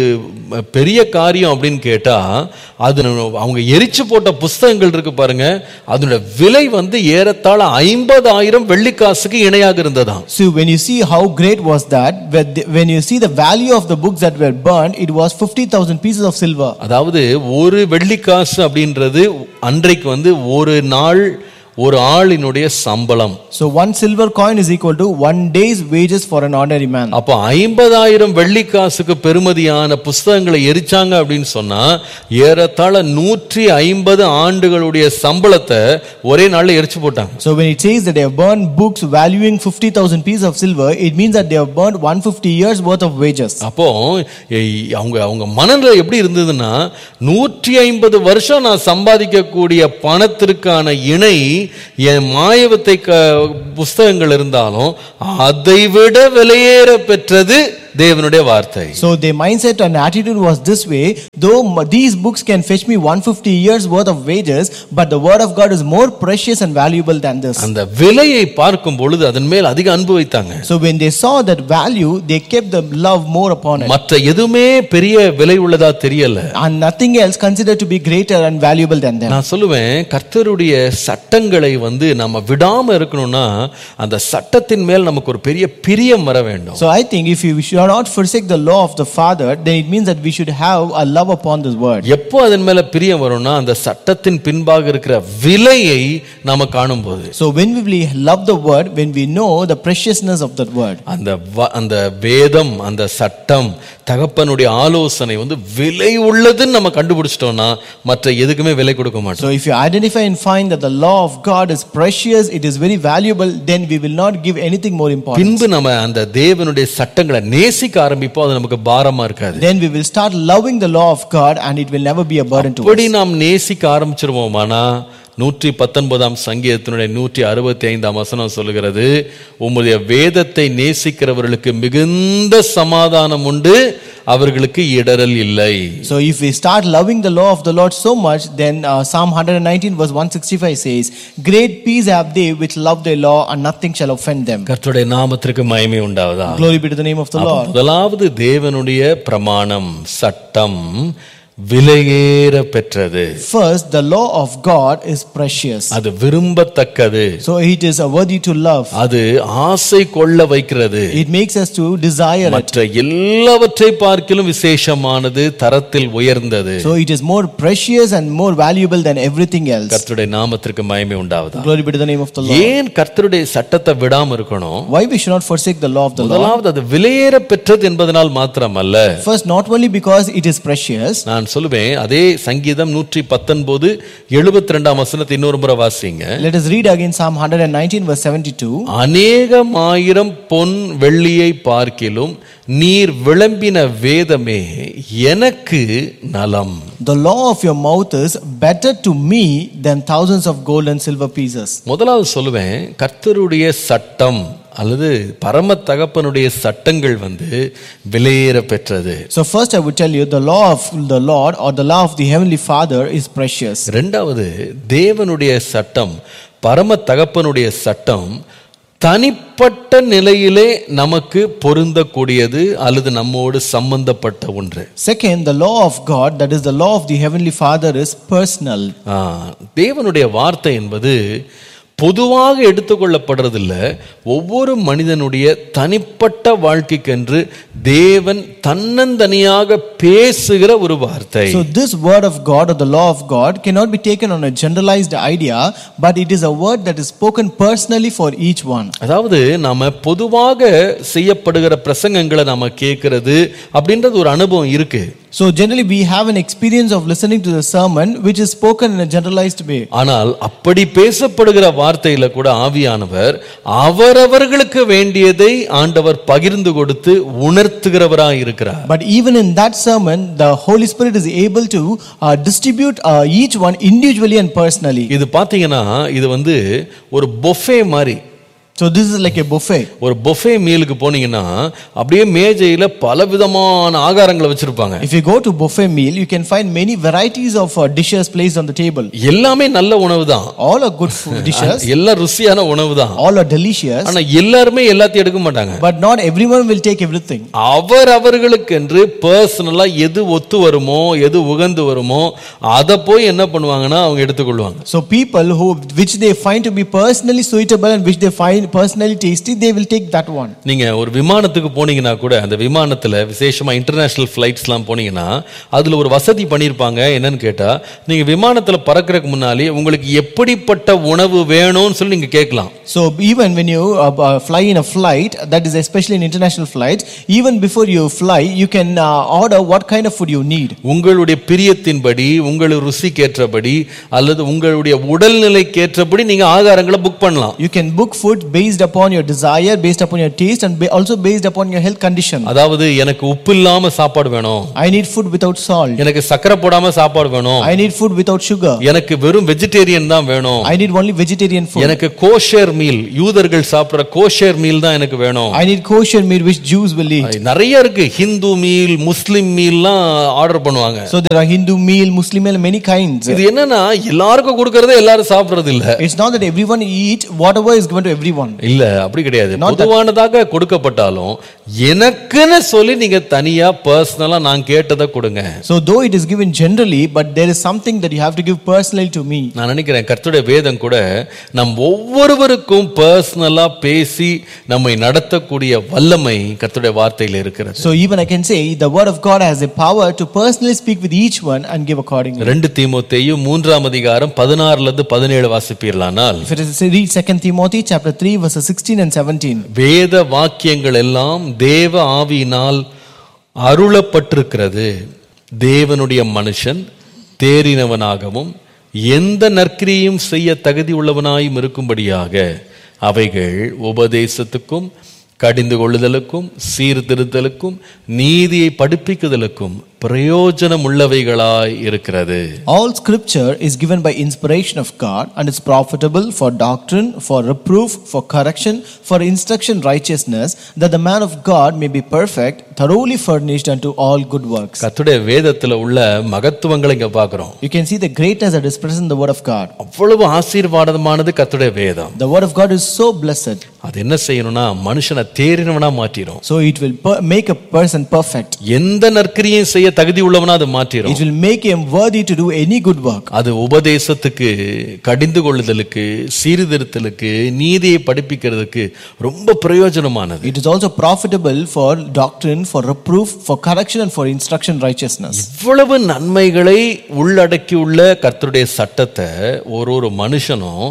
பெரிய காரியம் அப்படின்னு கேட்டா அது அவங்க எரிச்சு போட்ட புஸ்தகங்கள் இருக்கு பாருங்க அதனுடைய விலை வந்து ஏறத்தாழ ஐம்பதாயிரம் வெள்ளிக்காசுக்கு இணையாக இருந்ததாம் So when you see how great was that, when the- when you see the value of the books that were burned, it was 50,000 pieces of silver. அதாவது ஒரு வெள்ளிக்காசு அப்படின்றது அன்றைக்கு வந்து ஒரு நாள் ஒரு ஆளினுடைய சம்பளம் So one silver coin is equal to one day's wages for an ordinary man. அப்போ ஐம்பதாயிரம் வெள்ளிக்காசுக்கு பெருமதியான புஸ்தகங்களை எரிச்சாங்க அப்படின்னு சொன்னா ஏறத்தாழ நூற்றி ஐம்பது ஆண்டுகளுடைய சம்பளத்தை ஒரே நாள்ல எரிச்சு போட்டாங்க So when it says that they have burned books valuing 50,000 pieces of silver, it means that they have burned 150 years worth of wages. அப்போ ஏய், அவங்க அவங்க மனநிலை எப்படி இருந்ததுன்னா நூற்றி ஐம்பது வருஷம் நான் சம்பாதிக்கக்கூடிய பணத்திற்கான இணை என் மாயவத்தை க- புஸ்தகங்கள் இருந்தாலும் அதை விட விலையேற பெற்றது தேவனுடைய வார்த்தை So their mindset and attitude was this way, though m- these books can fetch me 150 years worth of wages, but the word of God is more precious and valuable than this. அந்த விலையை பார்க்கும் பொழுது அதன் மேல் அதிக அன்பு வைத்தாங்க So when they saw that value, they kept the love more upon it. மற்ற எதுவுமே பெரிய விலை உள்ளதா தெரியல And nothing else considered to be greater and valuable than them. நான் சொல்லுவேன் கர்த்தருடைய சட்டங்களை வந்து நம்ம விடாம இருக்கணும்னா அந்த சட்டத்தின் மேல் நமக்கு ஒரு பெரிய பிரியம் வர வேண்டும் So I think if you should not forsake the law of the Father, then it means that we should have a love upon this word. எப்போ அதன் மேல பிரியம் வரும்னா அந்த சட்டத்தின் பின்பாக இருக்கிற விலையை நாம காணும்போது So when we will love the word, when we know the preciousness of that word. அந்த வ- அந்த வேதம் அந்த சட்டம் தகப்பனுடைய ஆலோசனை வந்து விலை உள்ளதுன்னு நம்ம கண்டுபிடிச்சிட்டோம்னா மற்ற எதுக்குமே விலை கொடுக்க மாட்டோம் So if you identify and find that the law of God is precious, it is very valuable, then we will not give anything more important. பின்பு நம்ம அந்த தேவனுடைய சட்டங்களை நேசிக்க ஆரம்பிப்போம் அது நமக்கு பாரமா இருக்காது Then we will start loving the law of God and it will never be a burden to அப்படி us. நாம் நேசிக்க ஆரம்பிச்சிருவோமானா நூற்றி பத்தொன்பதாம் சங்கீதத்தினுடைய நூற்றி அறுபத்தி ஐந்தாம் வசனம் சொல்லுகிறது உம்முடைய வேதத்தை நேசிக்கிறவர்களுக்கு மிகுந்த சமாதானம் உண்டு அவர்களுக்கு இடரல் இல்லை So if we start loving the law of the Lord so much, then uh, Psalm 119 verse 165 says, Great peace have they which love their law and nothing shall offend them. கர்த்தருடைய நாமத்திற்கு மகிமை உண்டாவதா Glory be to the name of the அப்ப Lord. முதலாவது தேவனுடைய பிரமாணம் சட்டம் விலையேற பெற்றது First, the law of God is precious. அது விரும்பத்தக்கது So it is a worthy to love. அது ஆசை கொள்ள வைக்கிறது It makes us to desire it. மற்ற எல்லாவற்றை பார்க்கிலும் விசேஷமானது தரத்தில் உயர்ந்தது So it is more precious and more valuable than everything else. கர்த்தருடைய நாமத்திற்கு மகிமை உண்டாவதா Glory be to the name of the Lord. ஏன் கர்த்தருடைய சட்டத்தை விடாம இருக்கணும் Why we should not forsake the law of the Lord? முதலாவது அது விலையேற பெற்றது என்பதனால் மாத்திரமல்ல First, not only because it is precious, நான் சொல்லுவேன் அதே சங்கீதம் நூற்றி பத்தொன்பது எழுபத்தி ரெண்டாம் வசனத்தை இன்னொரு முறை வாசிங்க let us read again Psalm 119 verse 72. அநேகம் ஆயிரம் பொன் வெள்ளியை பார்க்கிலும் நீர் விளம்பின வேதமே எனக்கு நலம் The law of your mouth is better to me than thousands of gold and silver pieces. முதலாவது சொல்லுவேன் கர்த்தருடைய சட்டம் அல்லது பரம தகப்பனுடைய சட்டங்கள் வந்து விலையேற பெற்றது So first I would tell you the law of the Lord or the law of the heavenly Father is precious. ரெண்டாவது தேவனுடைய சட்டம் பரம தகப்பனுடைய சட்டம் தனிப்பட்ட நிலையிலே நமக்கு பொருந்தக்கூடியது அல்லது நம்மோடு சம்பந்தப்பட்ட ஒன்று Second, the law of God, that is the law of the heavenly Father, is personal. ஆ, தேவனுடைய வார்த்தை என்பது பொதுவாக எடுத்துக்கொள்ளப்படுறதில்ல ஒவ்வொரு மனிதனுடைய தனிப்பட்ட வாழ்க்கைக்கென்று தேவன் தன்னந்தனியாக பேசுகிற ஒரு வார்த்தை So this word of God or the law of God cannot be taken on a generalized idea, but it is a word that is spoken personally for each one. அதாவது நாம பொதுவாக செய்யப்படுகிற பிரசங்கங்களை நாம கேட்கறது அப்படின்றது ஒரு அனுபவம் இருக்கு So generally we have an experience of listening to the sermon which is spoken in a generalized way. ஆனால் அப்படி பேசப்படுகிற வார்த்தையில கூட ஆவியானவர் அவரவர்களுக்கு வேண்டியதை ஆண்டவர் பகிர்ந்து கொடுத்து உணர்த்துகிறவராய் இருக்கிறார் But even in that sermon, the Holy Spirit is able to uh, distribute uh, each one individually and personally. இது பாத்தீங்கன்னா இது வந்து ஒரு பொஃபே மாதிரி So this is like a buffet. ஒரு பொஃபே மீலுக்கு போனீங்கன்னா அப்படியே மேஜையில பல விதமான ஆகாரங்களை வச்சிருப்பாங்க If you go to buffet meal, you can find many varieties of uh, dishes placed on the table. எல்லாமே நல்ல உணவு தான் All are good food dishes, எல்லாம் ருசியான உணவு தான் all are delicious, ஆனா எல்லாருமே எல்லாத்தையும் எடுக்க மாட்டாங்க but not everyone will take everything. அவர் அவர்களுக்கென்று பர்சனலா எது ஒத்து வருமோ எது உகந்து வருமோ அதை போய் என்ன பண்ணுவாங்கன்னா அவங்க எடுத்துக்கொள்வாங்க So people who which they find to be personally suitable and which they find it personally tasty, they will take that one. நீங்க ஒரு விமானத்துக்கு போனீங்கன்னா கூட அந்த விமானத்துல விசேஷமா இன்டர்நேஷனல் ஃபிளைட்ஸ்லாம் போனீங்கன்னா அதுல ஒரு வசதி பண்ணியிருப்பாங்க என்னன்னு கேட்டா நீங்க விமானத்துல பறக்கறதுக்கு முன்னாலே உங்களுக்கு எப்படிப்பட்ட உணவு வேணும்னு சொல்லி நீங்க கேட்கலாம் So even when you uh, uh, fly in a flight, that is especially in international flights, even before you fly, you can uh, order what kind of food you need. உங்களுடைய பிரியத்தின்படி உங்கள் ருசிக்கேற்றபடி அல்லது உங்களுடைய உடல்நிலைக்கேற்றபடி நீங்க ஆகாரங்களை புக் பண்ணலாம் You can book food based upon your desire, based upon your taste, and ba- also based upon your health condition. அதாவது எனக்கு உப்பு இல்லாம சாப்பாடு வேணும் I need food without salt. எனக்கு சக்கரை போடாம சாப்பாடு வேணும் I need food without sugar. எனக்கு வெறும் வெஜிடேரியன் தான் வேணும் I need only vegetarian food. எனக்கு கோஷர் மீல் யூதர்கள் சாப்பிடுற கோஷர் மீல் தான் எனக்கு வேணும் I need kosher meat which Jews will eat. நிறைய இருக்கு ஹிந்து மீல் முஸ்லிம் மீல்லாம் ஆர்டர் பண்ணுவாங்க So there are Hindu meal, Muslim meal, many kinds. இது என்னன்னா எல்லாருக்கும் கொடுக்கறதே எல்லாரும் சாப்பிடுறது இல்ல It's not that everyone eat whatever is given to everyone. இல்ல அப்படி கிடையாது Not that- பொதுவானதாக கொடுக்கப்பட்டாலும் எனக்குன்னு சொல்லி நீங்க தனியா பர்சனலா நான் கேட்டதை கொடுங்க So though it is given generally, but there is something that you have to give personally to me. நான் நினைக்கிறேன் கர்த்தருடைய வேதம் கூட நம் ஒவ்வொருவருக்கும் பர்சனலா பேசி நம்மை நடத்தக்கூடிய வல்லமை கர்த்தருடைய வார்த்தையில் இருக்கிறது So even I can say the word of God has a power to personally speak with each one and give accordingly. ரெண்டு தீமோத்தேயும் மூன்றாம் அதிகாரம் பதினாறுல இருந்து பதினேழு வாசிப்பீர்களானால் If it is read 2 Timothy chapter 3 verses 16 and 17. வேத வாக்கியங்கள் எல்லாம் தேவ ஆவியினால் அருளப்பட்டிருக்கிறது தேவனுடைய மனுஷன் தேறினவனாகவும் எந்த நற்கிரியும் செய்ய தகுதி உள்ளவனாயும் இருக்கும்படியாக அவைகள் உபதேசத்துக்கும் கடிந்து கொள்ளுதலுக்கும் சீர்திருத்தலுக்கும் நீதியை படிப்பிக்குதலுக்கும் பிரயோஜனம் உள்ளவைகளாய் இருக்கிறது All scripture is given by inspiration of God and is profitable for doctrine, for reproof, for correction, for instruction righteousness, that the man of God may be perfect, thoroughly furnished unto all good works. கர்த்தருடைய வேதத்துல உள்ள மகத்துவங்களை இங்க பார்க்கிறோம் You can see the greatness that is present in the word of God. அவ்வளவு ஆசீர்வாதமானது கர்த்தருடைய வேதம் The word of God is so blessed. அது என்ன செய்யணும்னா மனுஷனை தேறினவனா மாற்றிடும் So it will per- make a person perfect. எந்த நற்கிரியும் செய்ய தகுதி உள்ளவனா அது மாற்றிடும் It will make him worthy to do any good work. அது உபதேசத்துக்கு கடிந்து கொள்ளுதலுக்கு சீர்திருத்தலுக்கு நீதியை படிப்பிக்கிறதுக்கு ரொம்ப பிரயோஜனமானது It is also profitable for doctrine, for reproof, for correction, and for instruction righteousness. இவ்வளவு நன்மைகளை உள்ளடக்கியுள்ள கர்த்தருடைய சட்டத்தை ஒரு ஒரு மனுஷனும்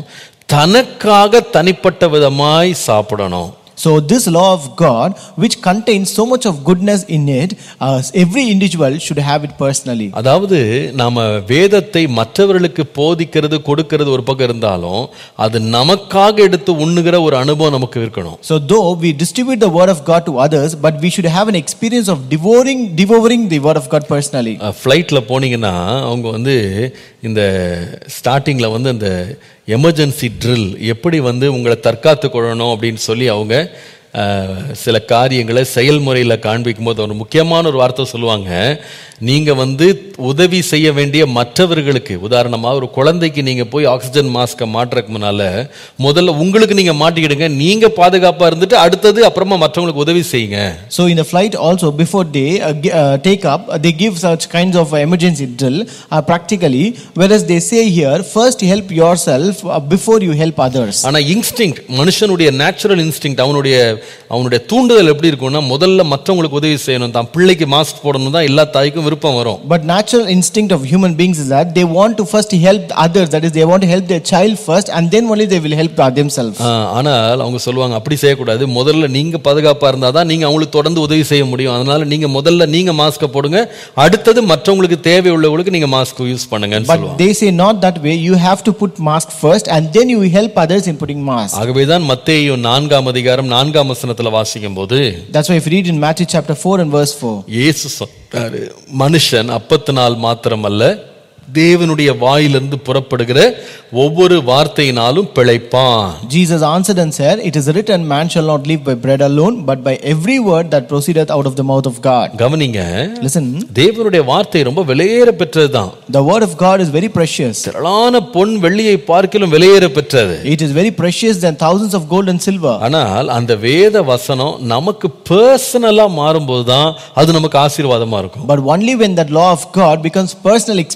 தனக்காக தனிப்பட்ட விதமாய் சாப்பிடணும் So this law of God, which contains so much of goodness in it, uh, every individual should have it personally. அதாவது நாம வேதத்தை மற்றவர்களுக்கு போதிக்கிறது கொடுக்கிறது ஒரு பக்கம் இருந்தாலும் அது நமக்காக எடுத்து உண்ணுகிற ஒரு அனுபவம் நமக்கு இருக்கணும் So though we distribute the word of God to others, but we should have an experience of devouring, devouring the word of God personally. ஃப்ளைட்டில் போனீங்கன்னா அவங்க வந்து இந்த ஸ்டார்டிங்கில் வந்து இந்த எமர்ஜென்சி ட்ரில் எப்படி வந்து உங்களை தற்காத்து கொள்ளணும் அப்படின்னு சொல்லி அவங்க அஹ், சில காரியங்களை செயல்முறையில் காண்பிக்கும் போது ஒரு முக்கியமான ஒரு வார்த்தை சொல்லுவாங்க நீங்கள் வந்து உதவி செய்ய வேண்டிய மற்றவர்களுக்கு உதாரணமாக ஒரு குழந்தைக்கு நீங்கள் போய் ஆக்சிஜன் மாஸ்க்கை மாட்டுறதுக்கு முன்னால் முதல்ல உங்களுக்கு நீங்கள் மாட்டிக்கிடுங்க நீங்கள் பாதுகாப்பாக இருந்துட்டு அடுத்தது அப்புறமா மற்றவங்களுக்கு உதவி செய்யுங்க So in the flight also, before they uh, gi- uh, take up, uh, they give such kinds of emergency drill uh, practically, whereas they say here, first help yourself uh, before you help others. ஆனா இன்ஸ்டிங் மனுஷனுடைய நேச்சுரல் இன்ஸ்டிங் அவனுடைய அவனுடைய தூண்டுதல் எப்படி இருக்கும்னா முதல்ல மற்றவங்களுக்கு உதவி செய்யணும் தான் பிள்ளைக்கு மாஸ்க் போடணும் தான் எல்லா தாய்க்கும் விருப்பம் வரும் But natural instinct of human beings is that they want to first help others, that is, they want to help their child first, and then only they will help themselves. ஆ, ஆனால் அவங்க சொல்லுவாங்க அப்படி செய்யக்கூடாது முதல்ல நீங்க பாதுகாப்பா இருந்தா தான் நீங்க அவங்களுக்கு தொடர்ந்து உதவி செய்ய முடியும் அதனால நீங்க முதல்ல நீங்க மாஸ்கை போடுங்க அடுத்தது மற்றவங்களுக்கு தேவை உள்ளவங்களுக்கு நீங்க மாஸ்க் யூஸ் பண்ணுங்கன்னு But சொல்லுவாங்க they say not that way. You have to put mask first, and then you help others in putting mask. ஆகவேதான் மத்தேயு நான்காம் அதிகாரம் நான்காம் வசனத்துல வாசிக்கும் போது That's why if you read in Matthew chapter 4 and verse 4, இயேசு சொன்னாரு மனுஷன் அப்பத்தினால் மாத்திரமல்ல தேவனுடைய வாயிலிருந்து புறப்படுகிற ஒவ்வொரு வார்த்தையினாலும் பிழைப்பான் Jesus answered and said, It is written, Man shall not live by bread alone, but by every word that proceedeth out of the mouth of God. கவனிங்க Listen, தேவனுடைய வார்த்தை ரொம்ப விலையேற பெற்றதுதான் the word of God is very precious. திரளான பொன் வெள்ளியை பார்க்கிலும் விலையேற பெற்றது It is very precious than thousands of gold and silver. ஆனால் அந்த வேத வசனம் நமக்கு பர்சனலா மாறும்போது தான் அது நமக்கு ஆசீர்வாதமா இருக்கும் But only when that law of God becomes personal experience,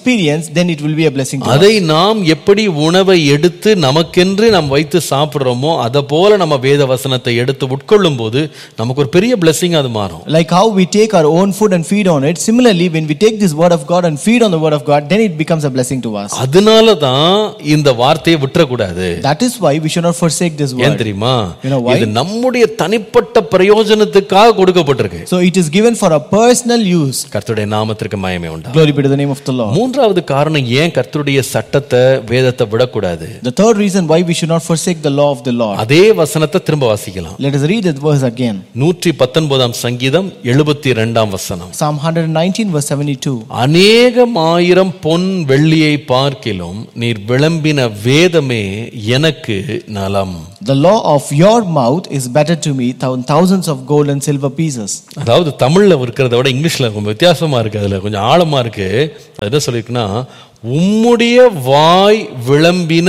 experience, then it will be a blessing to us. அதை நாம் எப்படி உணவை எடுத்து நமக்கென்று நாம் வைத்து சாப்பிடுறோமோ அதை போல நம்ம வேத வசனத்தை எடுத்து உட்கொள்ளும் போது நமக்கு ஒரு பெரிய blessing அது மாறும் Like how we take our own food and feed on it, similarly, when we take this word of God and feed on the word of God, then it becomes a blessing to us. அதனால தான் இந்த வார்த்தையை விட்டுறக்கூடாது That is why we should not forsake this ஏன் word. தெரியுமா You know why? இது நம்முடைய தனிப்பட்ட பிரயோஜனத்துக்காக கொடுக்கப்பட்டிருக்கு So it is given for our personal use. கர்த்தருடைய நாமத்திற்கு மயமே உண்டா Glory be to the name of the Lord. மூன்றாவது காரணம் ஏன் கர்த்தருடைய சட்டத்தை வேதத்தை விடக்கூடாது The third reason why we should not forsake the law of the Lord. அதே வசனத்தை திரும்ப வாசிக்கலாம் Let us read that verse again. நூற்றி பத்தொன்பதாம் சங்கீதம் எழுபத்தி ரெண்டாம் வசனம் Psalm 119, verse 72. அநேகம் ஆயிரம் பொன் வெள்ளியை பார்க்கிலும் நீர் விளம்பின வேதமே எனக்கு நலம் The law of your mouth is better to me than thousands of gold and silver pieces. அதாவது தமிழ்ல இருக்கிறத விட இங்கிலீஷ்ல கொஞ்சம் வித்தியாசமா இருக்கு அதுல கொஞ்சம் ஆழமா இருக்கு அது என்ன சொல்லிருக்குன்னா உம்முடைய வாய் விளம்பின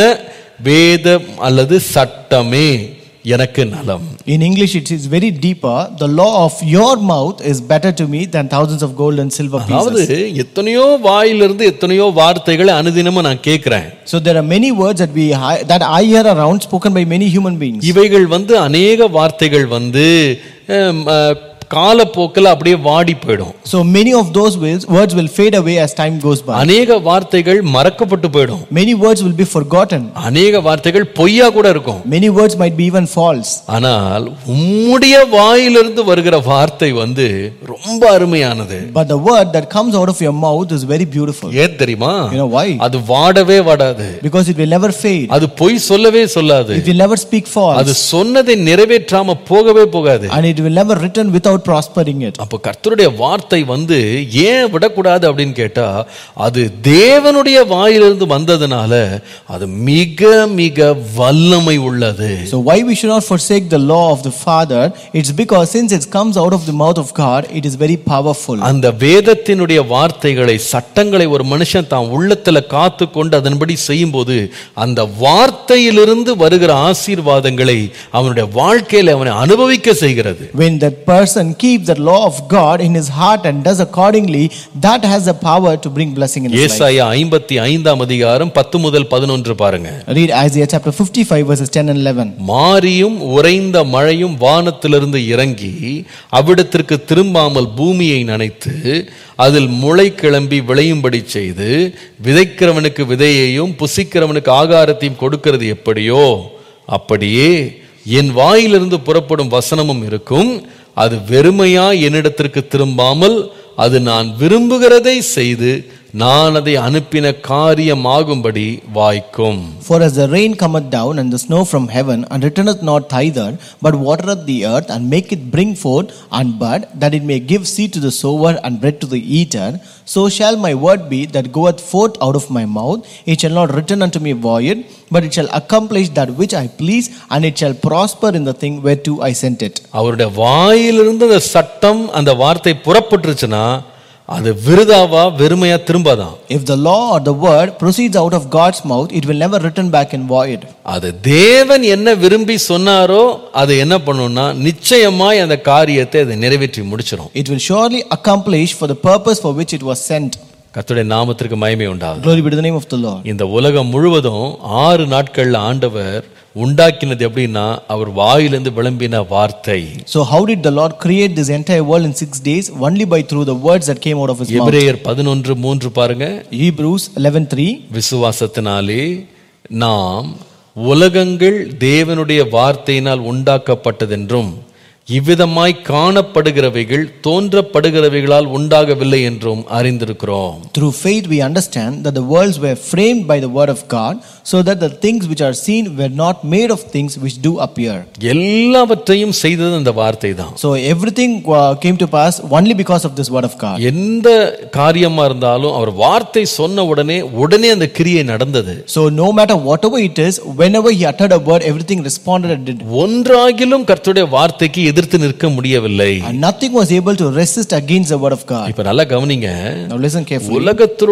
வேதம் அல்லது சட்டமே எனக்கு நலம் In English, it is very deeper. The law of your mouth is better to me than thousands of gold and silver அதாவது pieces. எத்தனையோ வாயிலிருந்து எத்தனையோ வார்த்தைகளை அனுதினமும் நான் கேட்கிறேன் So there are many words that we hi- that I hear around spoken by many human beings. இவைகள் வந்து அநேக வார்த்தைகள் வந்து ஹம், அஹ், காலப்போக்கில் அப்படியே வாடி போயிடும் So many of those words, words will fade away as time goes by. அநேக வார்த்தைகள் மறக்கப்பட்டு போயிடும் Many words will be forgotten. அநேக வார்த்தைகள் பொய்யா கூட இருக்கும் Many words might be even false. ஆனால் உம்முடைய வாயிலிருந்து வருகிற வார்த்தை வந்து ரொம்ப அருமையானது But the word that comes out of your mouth is very beautiful. ஏன் தெரியுமா You know why? அது வாடவே வாடாது Because it will never fade. அது பொய் சொல்லவே சொல்லாது It will never speak அது false. சொன்னதை நிறைவேற்றாம போகவே போகாது And it will never return without prospering it. அப்ப கர்த்தருடைய வார்த்தை வந்து ஏன் விடக்கூடாது அப்படின்னு கேட்டா அது தேவனுடைய வாயிலிருந்து வந்ததுனால அது மிக மிக வல்லமை உள்ளது So why we should not forsake the law of the Father? It's because since it comes out of the mouth of God, it is very powerful. அந்த வேதத்தினுடைய வார்த்தைகளை சட்டங்களை ஒரு மனுஷன் தான் உள்ளத்துல காத்து கொண்டு அதன்படி செய்யும்போது அந்த வார்த்தையிலிருந்து வருகிற ஆசீர்வாதங்களை அவனுடைய வாழ்க்கையில அவனை அனுபவிக்க செய்கிறது When that person keeps the law of God in his heart and does accordingly, that has the power to bring blessing in his life. ஏசாயா ஐம்பத்தி ஐந்தாம் அதிகாரம் பத்து முதல் பதினொன்று பாருங்க Read Isaiah chapter 55 verses 10 and 11. மாரியும் உறைந்த மழையும் வானத்திலிருந்து இறங்கி அவ்விடத்திற்கு திரும்பாமல் பூமியை நனைத்து அதில் முளை கிளம்பி விளையும்படி செய்து விதைக்கிறவனுக்கு விதையையும் புசிக்கிறவனுக்கு ஆகாரத்தையும் கொடுக்கிறது எப்படியோ அப்படியே என் வாயிலிருந்து புறப்படும் வசனமும் இருக்கும் அது வெறுமையா என்னிடத்திற்கு திரும்பாமல் அது நான் விரும்புகிறதை செய்து நான் அதை அனுப்பின காரியமாகும்படி வாய்க்கும் For as the rain cometh down and the snow from heaven, and returneth not thither, but watereth the earth, and make it bring forth and bud, that it may give seed to the sower and bread to the eater, so shall my word be that goeth forth out of my mouth. It shall not return unto me void, but it shall accomplish that which I please, and it shall prosper in the thing whereto I sent it. அவருடைய வாயிலிருந்து அந்த சட்டம் அந்த வார்த்தை புறப்பட்டுருச்சுன்னா அது விருதாவா வெறுமையா திரும்பாதான் If the law or the word proceeds out of God's mouth, it will never return back in void. அது தேவன் என்ன விரும்பி சொன்னாரோ அதை என்ன பண்ணும்னா நிச்சயமாய் அந்த காரியத்தை அதை நிறைவேற்றி முடிச்சிடும் It will surely accomplish for the purpose for which it was sent. கர்த்தருடைய நாமத்திற்கு மகிமை உண்டாகும் Glory be to the name of the Lord. இந்த உலகம் முழுவதும் ஆறு நாட்கள்ல ஆண்டவர் உண்டாக்கினது எப்படின்னா அவர் வாயிலிருந்து விளம்பின வார்த்தை So how did the Lord create this entire world in six days? Only by through the words that came out of his mouth. எபிரேயர் பதினொன்று மூன்று பாருங்க Hebrews 11:3 விசுவாசத்தினாலே நாம் உலகங்கள் தேவனுடைய வார்த்தையினால் உண்டாக்கப்பட்டதென்றும் இவ்விதமாய் காணப்படுகிறவைகள் தோன்றப்படுகிறவைகளால் உண்டாகவில்லை என்றும் அறிந்திருக்கிறோம் Through faith we understand that the worlds were framed by the word of God, so that the things which are seen were not made of things which do appear. எல்லாவற்றையும் செய்தது அந்த வார்த்தை தான் So everything uh, came to pass only because of this word of God. எந்த காரியமா இருந்தாலும் அவர் வார்த்தை சொன்ன உடனே உடனே அந்த கிரியை நடந்தது So no matter whatever it is, whenever he uttered a word, everything responded and did. ஒன்றாகிலும் கர்த்தருடைய வார்த்தைக்கு எதிர்த்து நிற்க முடியவில்லை And nothing was able to resist against the word of God. இப்ப நல்லா கவனிங்க Now listen carefully. உலகத்தில் உள்ள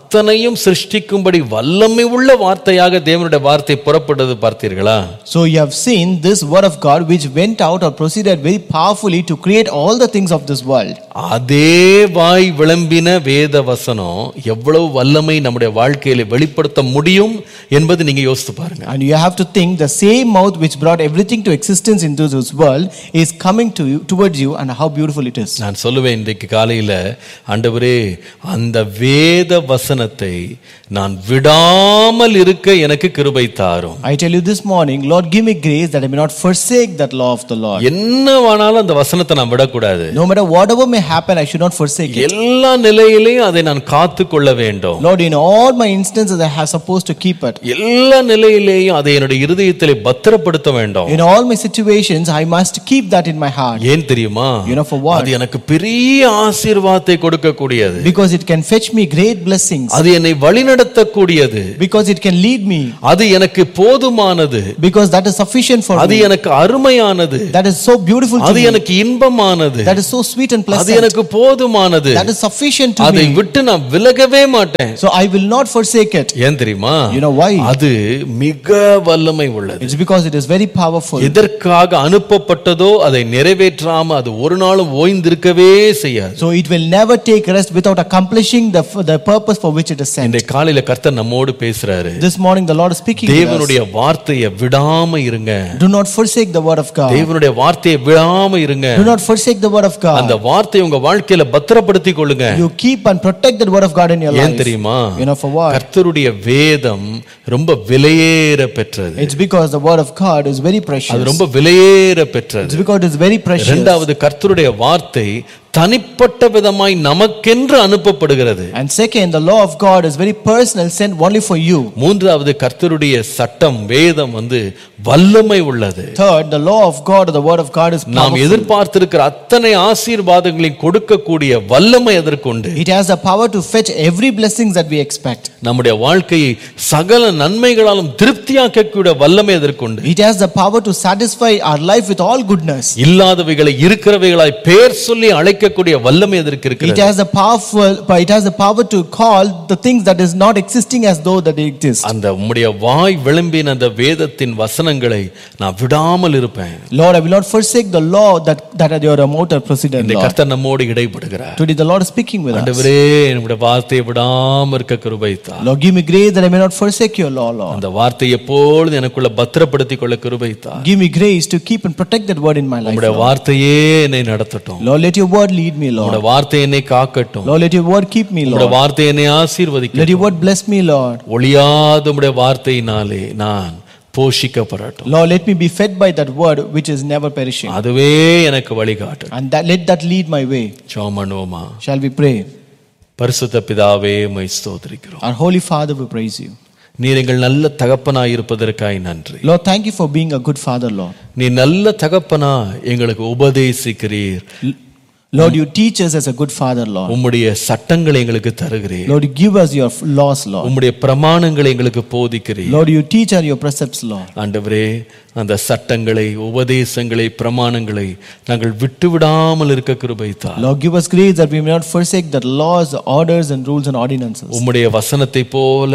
அத்தனையும் சிருஷ்டிக்கும்படி வல்லமை உள்ள வார்த்தையாக தேவனுடைய வார்த்தை புறப்பட்டது பார்த்தீர்களா So you have seen this word of God which went out or proceeded very powerfully to create all the things of this world. அதே வாய் விளம்பின வேத வசனம் எவ்வளவு வல்லமை நம்முடைய வாழ்க்கையில வெளிப்படுத்த முடியும் என்பது நீங்க யோசித்து பாருங்க And you have to think the same mouth which brought everything to existence into this world is coming to you towards you and how beautiful it is. நான் சொல்லுவேன் இன்றைக்கு காலையில ஆண்டவரே அந்த வேத வசனத்தை நான் விடாமல் இருக்க எனக்கு கிருபை தாரும் I tell you this morning, Lord, give me grace that I may not forsake that law of the Lord. என்னவானாலும் அந்த வசனத்தை நான் விடக்கூடாது No matter whatever may happen, I should not forsake it. எல்லா நிலையிலையும் அதை நான் காத்து கொள்ள வேண்டும் Lord, in all my instances, I have supposed to keep it. எல்லா நிலையிலேயும் அதை என்னுடைய இருதயத்திலே பத்திரப்படுத்த வேண்டும் In all my situations, I must keep that in my heart. ஏன் தெரியுமா You know for what? அது எனக்கு பெரிய ஆசீர்வாதத்தை கொடுக்கக்கூடியது Because it can fetch me great blessings. அது என்னை வழிநடத்தக்கூடியது Because it can lead me. அது எனக்கு போதுமானது Because that is sufficient for அது me. எனக்கு அருமையானது That is so beautiful to அது me. எனக்கு இன்பமானது That is so sweet and அது pleasant. எனக்கு போதுமானது That is sufficient to அதை me. விட்டு நான் விலகவே மாட்டேன் So I will not forsake it. ஏன் தெரியுமா You know why? அது மிக வல்லமை உள்ளது It's because it is very powerful. எதற்காக அனுப்பப்பட்டதோ அதை நிறைவேற்றாம அது ஒரு நாளும் ஓய்ந்திருக்கவே செய்யாது So it will never take rest without accomplishing the, the purpose for which it is sent. இன்றைய காலையில கர்த்தர் நம்மோடு பேசுறாரு This morning the Lord is speaking to us. தேவனுடைய வார்த்தையை விடாம இருங்க Do not forsake the word of God. தேவனுடைய வார்த்தையை விடாம இருங்க Do not forsake the word of அந்த God. வார்த்தையை உங்க வாழ்க்கையில பத்திரப்படுத்திக் கொள்ளுங்க You keep and protect that word of God in your ஏன் life. தெரியுமா You know for what? கர்த்தருடைய வேதம் ரொம்ப விலையேற பெற்றது It's because the word of God is very அது precious. ரொம்ப விலையேற பெற்றது It's because it is very precious. இரண்டாவது கர்த்தருடைய வார்த்தை தனிப்பட்ட விதமாய் நமக்கென்று அனுப்பப்படுகிறது And second, the law of God is very personal, sent only for you. மூன்றாவது கர்த்தருடைய சட்டம் வேதம் வந்து வல்லமை உள்ளது Third, the law of God or the word of God is நாம் powerful. எதிர்பார்த்திருக்கிற அத்தனை ஆசீர்வாதங்களையும் கொடுக்கக்கூடிய வல்லமை அதற்குண்டு It has the power to fetch every blessings that we expect. நம்முடைய வாழ்க்கையை சகல நன்மைகளாலும் திருப்தியாக்கக்கூடிய வல்லமை அதற்குண்டு It has the power to satisfy our life with all goodness. இல்லாதவைகளை இருக்கிறவைகளாய் பேர் சொல்லி அழைக்கக்கூடிய வல்லமை அதற்கு It இருக்கிறது has the powerful, but it has the power to call the things that is not existing as though that they exist. அந்த உம்முடைய வாய் விளம்பின அந்த வேதத்தின் வசனங்களை நான் விடாமல் இருப்பேன் Lord, I will not forsake the law that that your mouth are proceeded. இந்த Lord. கர்த்தர் நம்மோடு இடைப்படுகிறார் Today the Lord is speaking with us. ஆண்டவரே நம்முடைய வார்த்தையை விடாம இருக்க கிருபைத்தா Lord, give me grace that I may not forsake your law, Lord. அந்த வார்த்தையை எப்பொழுது எனக்குள்ள பத்திரப்படுத்திக் கொள்ள கிருபைத்தா Give me grace to keep and protect that word in my life. உம்முடைய Lord. வார்த்தையே என்னை நடத்தட்டும் Lord, let your word lead me, Lord. உம்முடைய வார்த்தை என்னை காக்கட்டும் Lord, let your word keep me, உம்முடைய Lord. வார்த்தை என்னை Let ஆசீர்வதிக்கட்டும் your word bless me, Lord. ஒளியாத உம்முடைய வார்த்தையினாலே நான் போஷிக்கப்படட்டும் Lord, let me be fed by that word which is never perishing. அதுவே எனக்கு வழிகாட்டும் And that, let that lead my way. சோமனோமா Shall we pray? பரிசுத்த பிதாவே மை ஸ்தோத்திரிக்கிறோம் Our Holy Father, we praise you. நீர் எங்கள் நல்ல தகப்பனாய் இருப்பதற்காய் நன்றி Lord, thank you for being a good Father, Lord. நீ நல்ல தகப்பனா எங்களுக்கு உபதேசிக்கிறீர் Lord, you teach us as a good Father, Lord. உம்முடைய சட்டங்களை எங்களுக்கு தருகிறீர் Lord, you give us your f- laws, Lord. உம்முடைய பிரமாணங்களை எங்களுக்கு போதிக்கிறீர் Lord, you teach us your precepts, Lord. ஆண்டவரே அந்த சட்டங்களை உபதேசங்களை பிரமாணங்களை நாங்கள் விட்டு விடாமல் இருக்க கிருபைத்தா Lord, give us grace that we may not forsake the laws, orders, and rules and ordinances. உம்முடைய வசனத்தை போல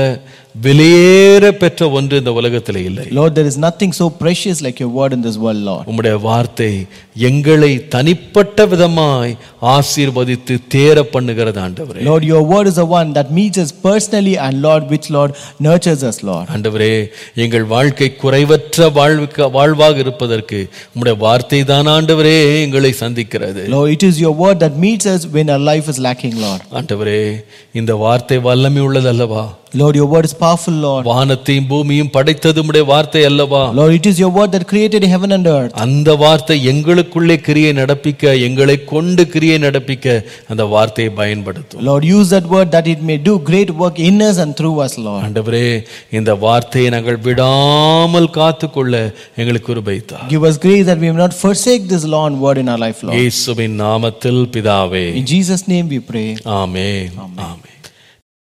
விலையேற பெற்ற ஒன்று இந்த உலகத்தில் இல்லை Lord, there is nothing so precious like your word in this world, Lord. உம்முடைய வார்த்தை எங்களை தனிப்பட்ட விதமாய் ஆசீர்வதித்து தேர பண்ணுகிறது ஆண்டவரே Lord, your word is the one that meets us personally, and Lord, which Lord nurtures us, Lord. ஆண்டவரே எங்கள் வாழ்க்கை குறைவற்ற வாழ்வுக்கு வாழ்வாக இருப்பதற்கு உம்முடைய வார்த்தை தான் ஆண்டவரே எங்களை சந்திக்கிறது Lord, it is your word that meets us when our life is lacking, Lord. ஆண்டவரே இந்த வார்த்தை வல்லமை உள்ளது அல்லவா Lord, your word is powerful, Lord. வானத்தையும் பூமியும் படைத்தது உம்முடைய வார்த்தை அல்லவா Lord, it is your word that created heaven and earth. அந்த வார்த்தை எங்களுக்குள்ளே கிரியை நடப்பிக்க எங்களை கொண்டு கிரியை நடப்பிக்க அந்த வார்த்தையை பயன்படுத்தும் Lord, use that word that it may do great work in us and through us, Lord. ஆண்டவரே இந்த வார்த்தையை நாங்கள் விடாமல் காத்துக்கொள்ள எங்களுக்கு கிருபைத்தா Give us grace that we may not forsake this law and word in our life, Lord. இயேசுவின் நாமத்தில் பிதாவே In Jesus' name we pray. Amen amen